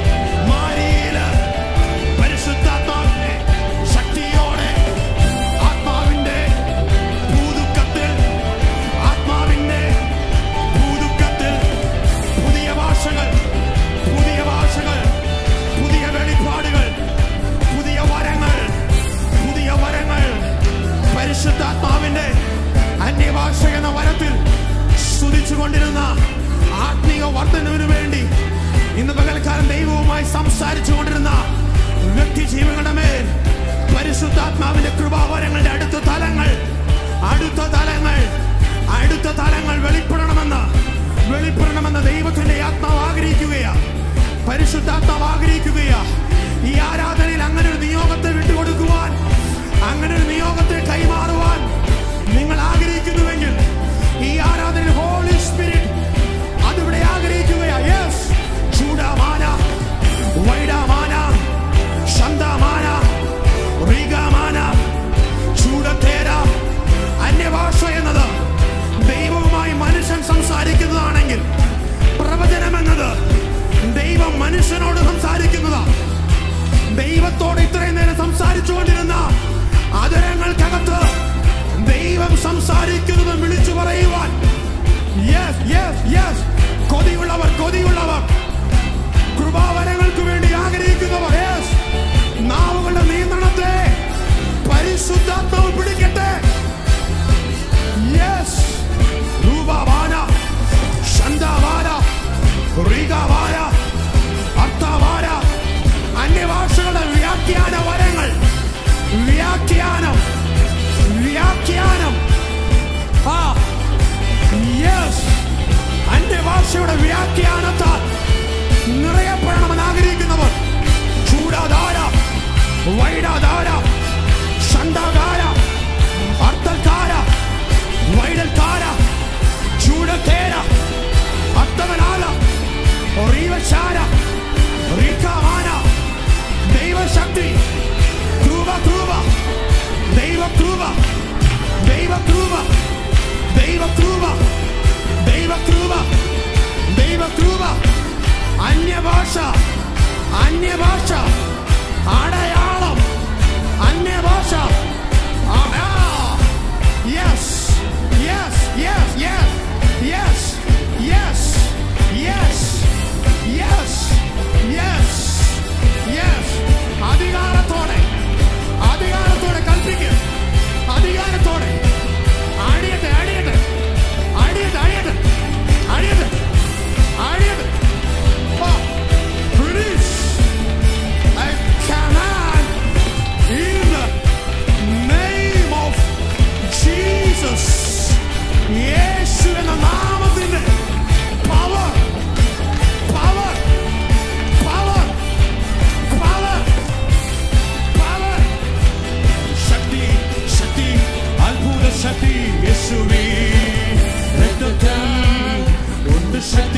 മാരിയില് പരിശുദ്ധാത്മാവിന്റെ ശക്തിയോടെ ആത്മാവിന്റെ ഭൂതുക്കത്തിൽ ആത്മാവിന്റെ ഭൂതുക്കത്തിൽ പുതിയ ഭാഷകൾ പുതിയ ഭാഷകൾ പുതിയ വെളിപ്പാടുകൾ പുതിയ വരങ്ങൾ പുതിയ വരങ്ങൾ പരിശുദ്ധാത്മാവിന്റെ അന്യഭാഷ എന്ന വരത്തിൽ സ്തുതിച്ചുകൊണ്ടിരുന്ന ആത്മീയ വർധനവിനു വേണ്ടി ഇന്ന് പകൽക്കാലം ദൈവവുമായി സംസാരിച്ചു കൊണ്ടിരുന്ന വ്യക്തി ജീവങ്ങളുടെ മേൽ പരിശുദ്ധാത്മാവിന്റെ കൃപാവരങ്ങളുടെ അടുത്ത തലങ്ങൾ അടുത്ത തലങ്ങൾ അടുത്ത തലങ്ങൾ വെളിപ്പെടണമെന്ന് വെളിപ്പെടണമെന്ന് ദൈവത്തിന്റെ ആത്മാവ് ആഗ്രഹിക്കുകയാ പരിശുദ്ധാത്മാവ് ആഗ്രഹിക്കുകയാ ഈ ആരാധനയിൽ അങ്ങനെ ഒരു നിയോഗത്തെ വിട്ടുകൊടുക്കുവാൻ അങ്ങനെ ഒരു നിയോഗത്തെ കൈമാറുവാൻ നിങ്ങൾ ആഗ്രഹിക്കുന്നുവെങ്കിൽ ഈ ആരാധനയിൽ ഹോളി സ്പിരിറ്റ് അതിവിടെ ആഗ്രഹിക്കുകയാ യെസ് ചൂടാമാന വൈഡാമാന ശന്തമാന റീഗാമാന ചൂടത്തേര അന്യഭാഷ എന്നത് ദൈവവുമായി മനുഷ്യൻ സംസാരിക്കുന്നതാണെങ്കിൽ പ്രവചനം എന്നത് ദൈവം മനുഷ്യനോട് സംസാരിക്കുന്നതാ ദൈവത്തോട് ഇത്രയും നേരം സംസാരിച്ചു കൊണ്ടിരുന്ന അതരങ്ങൾക്കകത്ത് ദൈവം സംസാരിക്കുന്നത് വിളിച്ചു പറയുവാൻ യെസ് യെസ് യെസ് കൊതിയുള്ളവർ കൊതിയുള്ളവർ കൃപാവരങ്ങൾക്ക് വേണ്ടി ആഗ്രഹിക്കുന്നവർ യെസ് നാവുകളുടെ നിയന്ത്രണത്തെ പരിശുദ്ധാത്മാവ് പിടിക്കട്ടെ യെസ് രൂപവാന ശന്തവാന റീഗവാന അർത്ഥവാന അന്യഭാഷകളുടെ വ്യാഖ്യാന വരങ്ങൾ വ്യാഖ്യാനം വ്യാഖ്യാനം ആ യെസ് അന്യഭാഷയുടെ വ്യാഖ്യാനത്താൽ നിറയപ്പെടണമെന്ന് ആഗ്രഹിക്കുന്നവർ ചൂടാധാര വൈഡാധാര ഷണ്ടാധാര അർത്ഥൽക്കാര വൈഡൽക്കാര ചൂടത്തേര അത്തവനാല റീവശാര റീക്കാമാന ദൈവശക്തി കൃപ കൃപ ദൈവ കൃപ ദൈവ കൃപ ദൈവ കൃപ ദൈവ കൃപ ദൈവ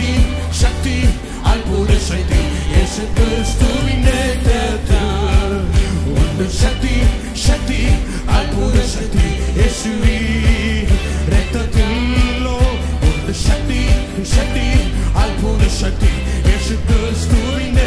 ശക്തി ശക്തി അത്ഭുത ശക്തി യേശു ക്രിസ്തുവിന്റെ രക്തത്തിൽ ഉണ്ട് ശക്തി ശക്തി അത്ഭുത ശക്തി യേശുവി രക്തത്തിലോ ഉണ്ട് ശക്തി ശക്തി അത്ഭുത ശക്തി യേശു ക്രിസ്തുവിന്റെ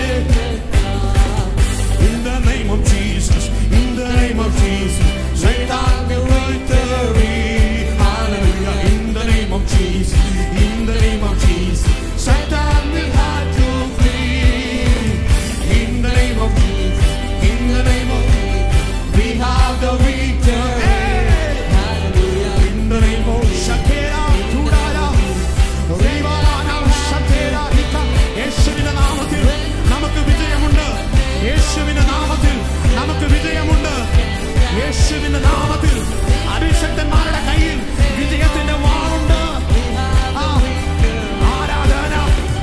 In the name of Jesus, in the name of Jesus, Satan will victory. Hallelujah. In the name of Jesus, in the name of Jesus, Satan will have to flee. In the name of Jesus, in the name of Jesus, we have the victory. Hallelujah. In the name of Shakira, Tudara, Rivana, Shakira, Rika, യേശുവിന്റെ നാമത്തിൽ നമുക്ക് വിജയമുണ്ട് യേശുവിന്റെ നാമത്തിൽ നമുക്ക് വിജയമുണ്ട് യേശുവിന്റെ നാമത്തിൽ അഭിഷക്തന്മാരുടെ കയ്യിൽ വിജയത്തിന്റെ വാളുണ്ട് ആ, ആരാധന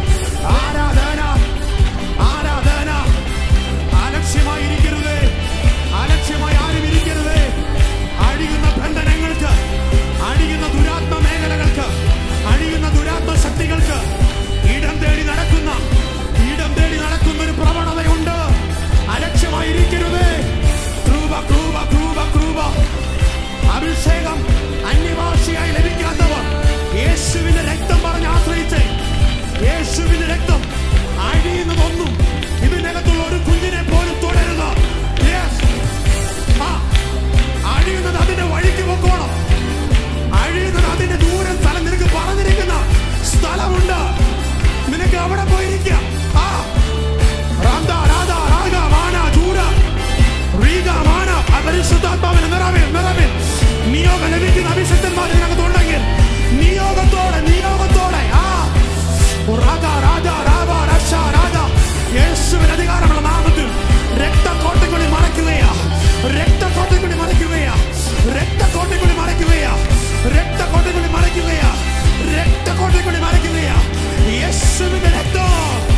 ആരാധന ആരാധന അലക്ഷ്യമായിരിക്കരുതേ അലക്ഷ്യമായി ആരും ഇരിക്കരുതേ അഴിയുന്ന ബന്ധനങ്ങൾക്ക് അഴിയുന്ന ദുരാത്മ മേഖലകൾക്ക് അഴിയുന്ന ദുരാത്മ ശക്തികൾക്ക് ഇടം തേടി നടക്കുന്ന ഇടം തേടി നടക്കുന്ന ഒരു പ്രവണതയുണ്ട് അലക്ഷ്യമായിരിക്കരുതേ ക്രൂപ ക്രൂപ ക്രൂപ ക്രൂപ അഭിഷേകം അന്യഭാഷയായി ലഭിക്കാത്തവർ യേശുവിന്റെ രക്തം പറഞ്ഞ് ആശ്രയിച്ചേ യേശുവിന്റെ രക്തം അഴിയുന്നതൊന്നും ഇതിനകത്തുള്ള ഒരു കുഞ്ഞിനെ പോലും തുടരുക Yes. ആ, അഴിയുന്നത് അതിന്റെ വഴിക്ക് പൊക്കോണം അഴിയുന്നത് അതിന്റെ ദൂരം സ്ഥലം നിനക്ക് പറഞ്ഞിരിക്കുന്ന സ്ഥലമുണ്ട് നിനക്ക് അവിടെ പോയിരിക്കാം ആ റാന്ത, രാധ, രാഗ, മാന, ചൂര, റീഗ, മാന, ആ പരിശുദ്ധാത്മാവിന്റെ നിറവിൽ, നിറവിൽ നിയോഗം ലഭിക്കുന്ന അഭിഷക്തന്മാർ ഇതിനകത്തുണ്ടെങ്കിൽ നിയോഗത്തോടെ നിയോഗത്തോടെ ആ രാഗ, രാജ, രാവ, രക്ഷ, രാജ, യേശുവിന്റെ അധികാരമുള്ള നാമത്തിൽ രക്തക്കോട്ടക്കുള്ളി മറയ്ക്കുകയാ രക്തക്കോട്ടക്കുള്ളി മറയ്ക്കുകയാ രക്തക്കോട്ടക്കുള്ളി മറയ്ക്കുകയാ രക്തക്കോട്ടക്കുള്ളി മറയ്ക്കുകയാ രക്തക്കോട്ടക്കുള്ളി മറയ്ക്കുകയാ യേശുവിന്റെ രക്തം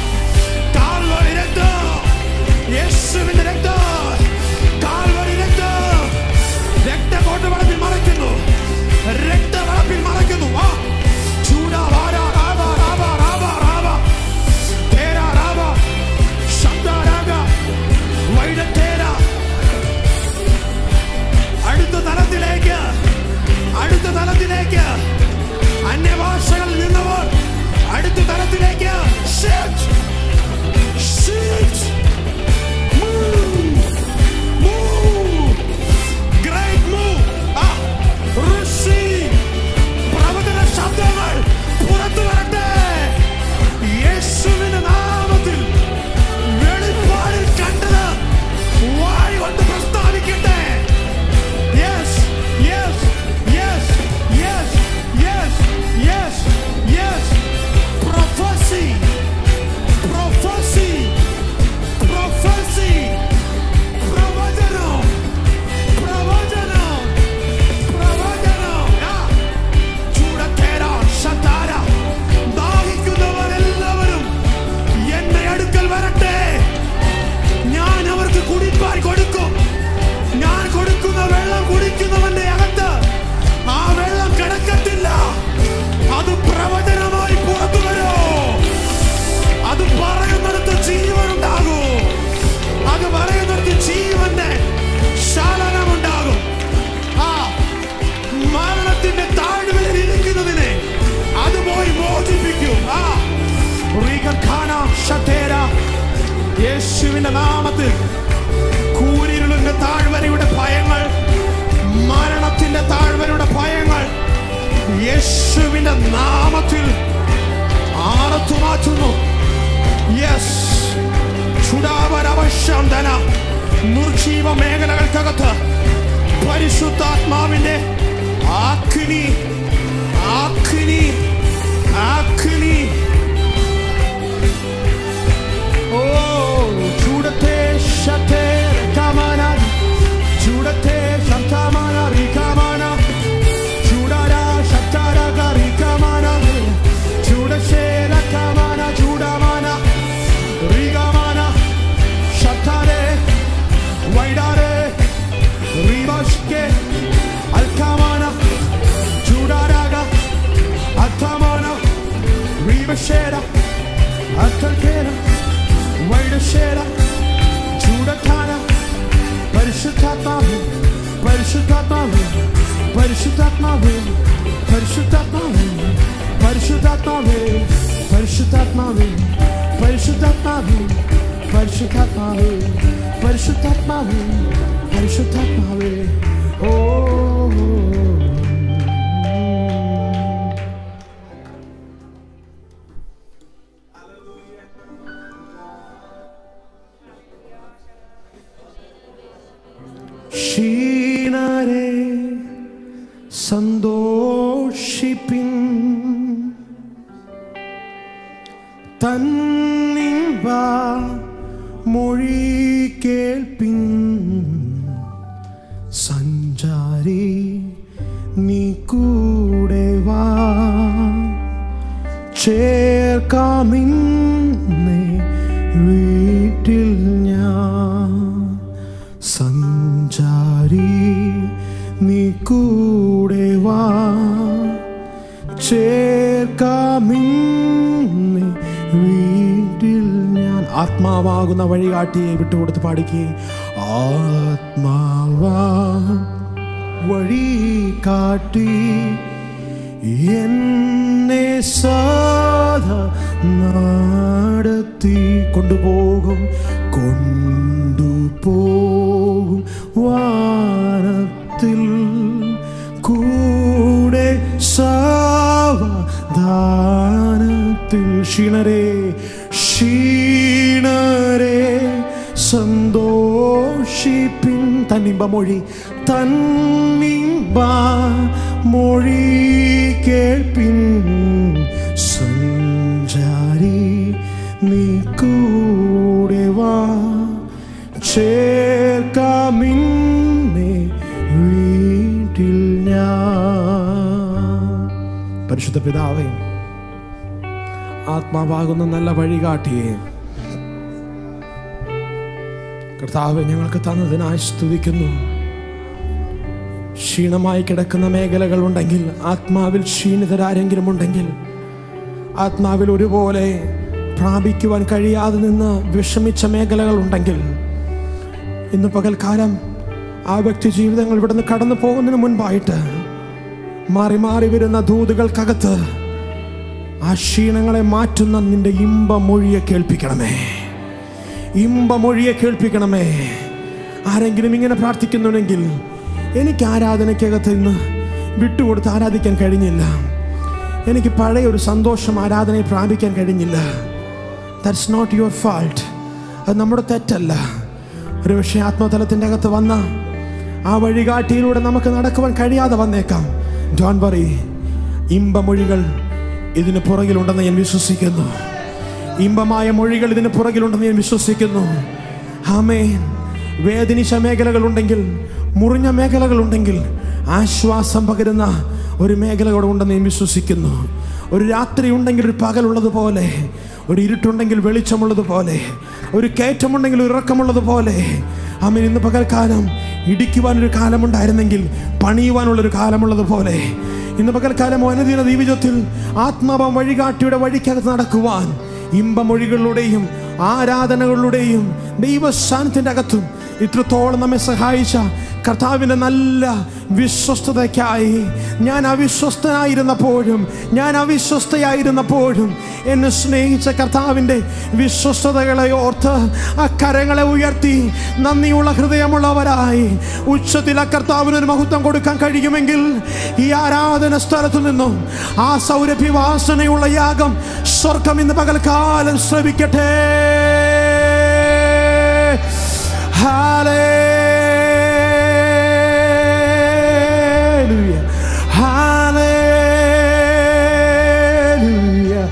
കാൽവരി രക്തം യേശുവിന്റെ രക്തം കാൽവരി രക്തം രക്തക്കോട്ട വളപ്പിൽ മറയ്ക്കുന്നു രക്തവളപ്പിൽ മറയ്ക്കുന്നു ആ ചൂട വാര രാവ രാവ രാവ രാവ തേര രാവ ശബ്ദ രാഗ വൈഡത്തേര അടുത്ത തലത്തിലേക്ക് അടുത്ത തലത്തിലേക്ക് അന്യഭാഷകളിൽ നിന്നവർ അടുത്ത തലത്തിലേക്ക് shift, shift, move, move, great move. ആ, receive. പ്രവചന ശബ്ദങ്ങൾ പുറത്തു വരട്ടെ യേശുവിന്റെ നാമത്തിൽ വെളിപ്പാടിൽ കണ്ടത് വായി കൊണ്ട് പ്രസ്താവിക്കട്ടെ Yes, yes, yes, yes, yes, yes, yes. Prophecy, prophecy, prophecy. പ്രവചനം, പ്രവചനം, പ്രവചനം. ആ, ചൂടത്തേര, ശതാര. ദാഹിക്കുന്നവരെല്ലാവരും എന്റെ അടുക്കൽ വരട്ടെ ഞാൻ അവർക്ക് കുടിപ്പാൻ കൊടുക്കും ഞാൻ കൊടുക്കുന്ന വെള്ളം കുടിക്കുന്നവന്റെ അകത്ത് ആ വെള്ളം കിടക്കത്തില്ല അത് പ്രവചനമായി പുറത്തു വരൂ അത് പറയുന്നിടത്ത് ജീവൻ ഉണ്ടാകൂ അത് പറയുന്നിടത്ത് ജീവന്റെ ശാലനമുണ്ടാകും ആ മരണത്തിന്റെ താഴ്വരയിൽ ഇരിക്കുന്നതിനെ അത് പോയി മോചിപ്പിക്കും ആ റീഗൽ ഖാന ഷത്തേര യേശുവിന്റെ നാമത്തിൽ കൂരിരുളിന്റെ താഴ്വരയുടെ ഭയങ്ങൾ മരണത്തിന്റെ താഴ്വരയുടെ ഭയങ്ങൾ യേശുവിന്റെ നാമത്തിൽ ആണത്തു മാറ്റുന്നു യെസ് ചുടാവരവശാന്തന നിർജീവ മേഖലകൾക്കകത്ത് പരിശുദ്ധാത്മാവിന്റെ ആക്കിനി ആക്കിനി ആക്കിനി ഓ ചൂടത്തെ ശത്തെ കമാന ചൂടത്തെ ശബ്ദമാന റികമാന ചൂടാര ശബ്ദാര റികമാന ചൂടശേല കമാന ചൂടമാന റികമാന ശബ്ദാരെ വൈഡാരെ റിബഷ്കെ അൽക്കമാന ചൂടാരാഗ അത്ത അത്തർക്കേന വൈഡശേര ചൂടത്താന പരിശുദ്ധാത്മാവേ പരിശുദ്ധാത്മാവേ പരിശുദ്ധാത്മാവേ പരിശുദ്ധാത്മാവേ പരിശുദ്ധാത്മാവേ പരിശുദ്ധാത്മാവേ പരിശുദ്ധാത്മാവേ പരിശുദ്ധാത്മാവേ പരിശുദ്ധാത്മാവേ പരിശുദ്ധാത്മാവേ ഓ ക്ഷീണരെ സന്തോഷിപ്പിൻ തന്നിവ മൊഴി കേൾപ്പിൻ സഞ്ചാരി നീ കൂടെ വാ ചേർക്കാമിന്നെ വീട്ടിൽ ഞാൻ സഞ്ചാരി നീ കൂടെ വാ ചേർക്കാമിന്നെ വീട്ടിൽ ഞാൻ ആത്മാവാകുന്ന വഴികാട്ടിയെ വിട്ടുകൊടുത്ത് പാടിക്കേ ആത്മാവാ വഴി കാട്ടി എന്നെ സാധ നടത്തി കൊണ്ടുപോകും കൊണ്ടുപോകും വാനത്തിൽ കൂടെ സാവധാനത്തിൽ ക്ഷീണരെ ക്ഷീണരെ സന്തോഷിപ്പിൻ തന്നിമ്പ മൊഴി തന്നിമ്പ മൊഴി കേൾപ്പിൻ സഞ്ചാരി നീ കൂടെ വാ ചേർക്കാമിന്നെ വീട്ടിൽ ഞാൻ പരിശുദ്ധ പിതാവേ ആത്മാവാകുന്ന നല്ല വഴികാട്ടിയേ കർത്താവ് ഞങ്ങൾക്ക് തന്നതിനായി സ്തുതിക്കുന്നു ക്ഷീണമായി കിടക്കുന്ന മേഖലകൾ ഉണ്ടെങ്കിൽ ആത്മാവിൽ ക്ഷീണിതരാരെങ്കിലും ഉണ്ടെങ്കിൽ ആത്മാവിൽ ഒരുപോലെ പ്രാപിക്കുവാൻ കഴിയാതെ നിന്ന് വിഷമിച്ച മേഖലകൾ ഉണ്ടെങ്കിൽ ഇന്ന് പകൽക്കാലം ആ വ്യക്തി ജീവിതങ്ങൾ ഇവിടുന്ന് കടന്നു പോകുന്നതിന് മുൻപായിട്ട് മാറി മാറി വരുന്ന ദൂതുകൾക്കകത്ത് ആ ക്ഷീണങ്ങളെ മാറ്റുന്ന നിന്റെ ഇമ്പമൊഴിയെ കേൾപ്പിക്കണമേ ഇമ്പമൊഴിയെ കേൾപ്പിക്കണമേ ആരെങ്കിലും ഇങ്ങനെ പ്രാർത്ഥിക്കുന്നുണ്ടെങ്കിൽ എനിക്ക് ആരാധനയ്ക്കകത്ത് ഇന്ന് വിട്ടുകൊടുത്ത് ആരാധിക്കാൻ കഴിഞ്ഞില്ല എനിക്ക് പഴയ ഒരു സന്തോഷം ആരാധനയെ പ്രാപിക്കാൻ കഴിഞ്ഞില്ല ദാറ്റ്സ് നോട്ട് യുവർ ഫാൾട്ട് അത് നമ്മുടെ തെറ്റല്ല ഒരു പക്ഷേ ആത്മതലത്തിൻ്റെ അകത്ത് വന്ന ആ വഴികാട്ടിയിലൂടെ നമുക്ക് നടക്കുവാൻ കഴിയാതെ വന്നേക്കാം ഡോൺ വറി ഇമ്പമൊഴികൾ ഇതിന് പുറകിലുണ്ടെന്ന് ഞാൻ വിശ്വസിക്കുന്നു ഇമ്പമായ മൊഴികൾ ഇതിന് പുറകിലുണ്ടെന്ന് ഞാൻ വിശ്വസിക്കുന്നു ആമേൻ വേദനിച്ച മേഖലകളുണ്ടെങ്കിൽ മുറിഞ്ഞ മേഖലകളുണ്ടെങ്കിൽ ആശ്വാസം പകരുന്ന ഒരു മേഖല കൂടെ ഉണ്ടെന്ന് ഞാൻ വിശ്വസിക്കുന്നു ഒരു രാത്രി ഉണ്ടെങ്കിൽ ഒരു പകലുള്ളതുപോലെ ഒരു ഇരുട്ടുണ്ടെങ്കിൽ വെളിച്ചമുള്ളതുപോലെ ഒരു കയറ്റമുണ്ടെങ്കിൽ ഒരു ഇറക്കമുള്ളതുപോലെ ആമേൻ ഇന്ന് പകൽക്കാലം ഇടിക്കുവാനൊരു കാലമുണ്ടായിരുന്നെങ്കിൽ പണിയുവാനുള്ളൊരു കാലമുള്ളതുപോലെ ഇന്ന് പകൽക്കാലം അനുദിന ജീവിതത്തിൽ ആത്മാവം വഴികാട്ടിയുടെ വഴിക്കകത്ത് നടക്കുവാൻ ഇമ്പമൊഴികളിലൂടെയും ആരാധനകളിലൂടെയും ദൈവസ്ഥാനത്തിൻ്റെ അകത്തും ഇത്രത്തോളം നമ്മെ സഹായിച്ച കർത്താവിൻ്റെ നല്ല വിശ്വസ്തതയ്ക്കായി ഞാൻ അവിശ്വസ്തനായിരുന്നപ്പോഴും ഞാൻ അവിശ്വസ്തയായിരുന്നപ്പോഴും എന്നെ സ്നേഹിച്ച കർത്താവിൻ്റെ വിശ്വസ്തതകളെ ഓർത്ത് ആ കരങ്ങളെ ഉയർത്തി നന്ദിയുള്ള ഹൃദയമുള്ളവരായി ഉച്ചത്തിൽ ആ കർത്താവിന് ഒരു മഹത്വം കൊടുക്കാൻ കഴിയുമെങ്കിൽ ഈ ആരാധന സ്ഥലത്തു നിന്നും ആ സൗരഭ്യവാസനയുള്ള യാഗം സ്വർഗം ഇന്ന് പകൽക്കാലം ശ്രവിക്കട്ടെ Hallelujah. Hallelujah.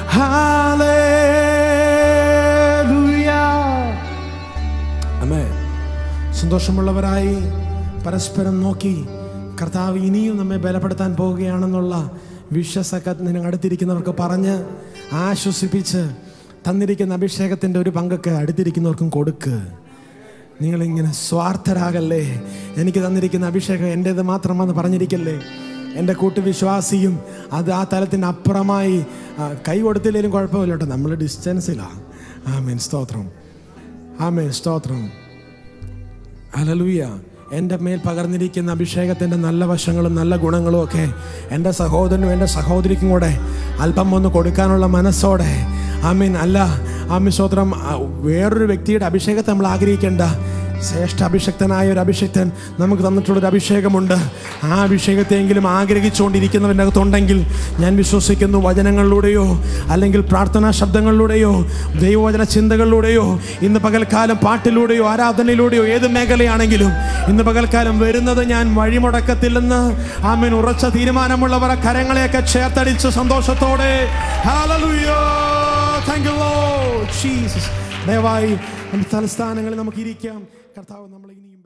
Hallelujah. Amen. സന്തോഷമുള്ളവരായി പരസ്പരം നോക്കി കർത്താവ് ഇനിയും നമ്മെ ബലപ്പെടുത്താൻ പോവുകയാണെന്നുള്ള വിശ്വസൊക്കെ നിങ്ങൾ അടുത്തിരിക്കുന്നവർക്ക് പറഞ്ഞ് ആശ്വസിപ്പിച്ച് തന്നിരിക്കുന്ന അഭിഷേകത്തിൻ്റെ ഒരു പങ്കൊക്കെ അടുത്തിരിക്കുന്നവർക്കും കൊടുക്ക് നിങ്ങളിങ്ങനെ സ്വാർത്ഥരാകല്ലേ എനിക്ക് തന്നിരിക്കുന്ന അഭിഷേകം എൻ്റേത് മാത്രമെന്ന് പറഞ്ഞിരിക്കല്ലേ എൻ്റെ കൂട്ടുവിശ്വാസിയും അത് ആ തലത്തിന് അപ്പുറമായി ആ, കൈ കൊടുത്തില്ലെങ്കിലും കുഴപ്പമില്ല കേട്ടോ നമ്മൾ ഡിസ്റ്റൻസിലാണ് ആമേൻ സ്തോത്രം ആമേൻ സ്തോത്രം അലലുയ എൻ്റെ മേൽ പകർന്നിരിക്കുന്ന അഭിഷേകത്തിൻ്റെ നല്ല വശങ്ങളും നല്ല ഗുണങ്ങളും ഒക്കെ എൻ്റെ സഹോദരനും എൻ്റെ സഹോദരിക്കും കൂടെ അല്പം ഒന്ന് കൊടുക്കാനുള്ള മനസ്സോടെ ആമീൻ അല്ല ആമീൻ സ്തോത്രം ആ, വേറൊരു വ്യക്തിയുടെ അഭിഷേകത്തെ നമ്മൾ ആഗ്രഹിക്കേണ്ട ശ്രേഷ്ഠ അഭിഷക്തനായ ഒരു അഭിഷക്തൻ നമുക്ക് തന്നിട്ടുള്ളൊരു അഭിഷേകമുണ്ട് ആ അഭിഷേകത്തെങ്കിലും ആഗ്രഹിച്ചുകൊണ്ടിരിക്കുന്നവൻ്റെ അകത്തുണ്ടെങ്കിൽ ഞാൻ വിശ്വസിക്കുന്നു വചനങ്ങളിലൂടെയോ അല്ലെങ്കിൽ പ്രാർത്ഥനാ ശബ്ദങ്ങളിലൂടെയോ ദൈവവചന ചിന്തകളിലൂടെയോ ഇന്ന് പകൽക്കാലം പാട്ടിലൂടെയോ ആരാധനയിലൂടെയോ ഏത് മേഖലയാണെങ്കിലും ഇന്ന് പകൽക്കാലം വരുന്നത് ഞാൻ വഴിമുടക്കത്തില്ലെന്ന് ആമീൻ ഉറച്ച തീരുമാനമുള്ളവർ കരങ്ങളെയൊക്കെ ചേർത്തടിച്ച് സന്തോഷത്തോടെ Hallelujah. Thank you, Lord. Jesus. ദയവായി നമ്മുടെ തലസ്ഥാനങ്ങളിൽ നമുക്ക് ഇരിക്കാം കർത്താവ് നമ്മളെ ഇനിയും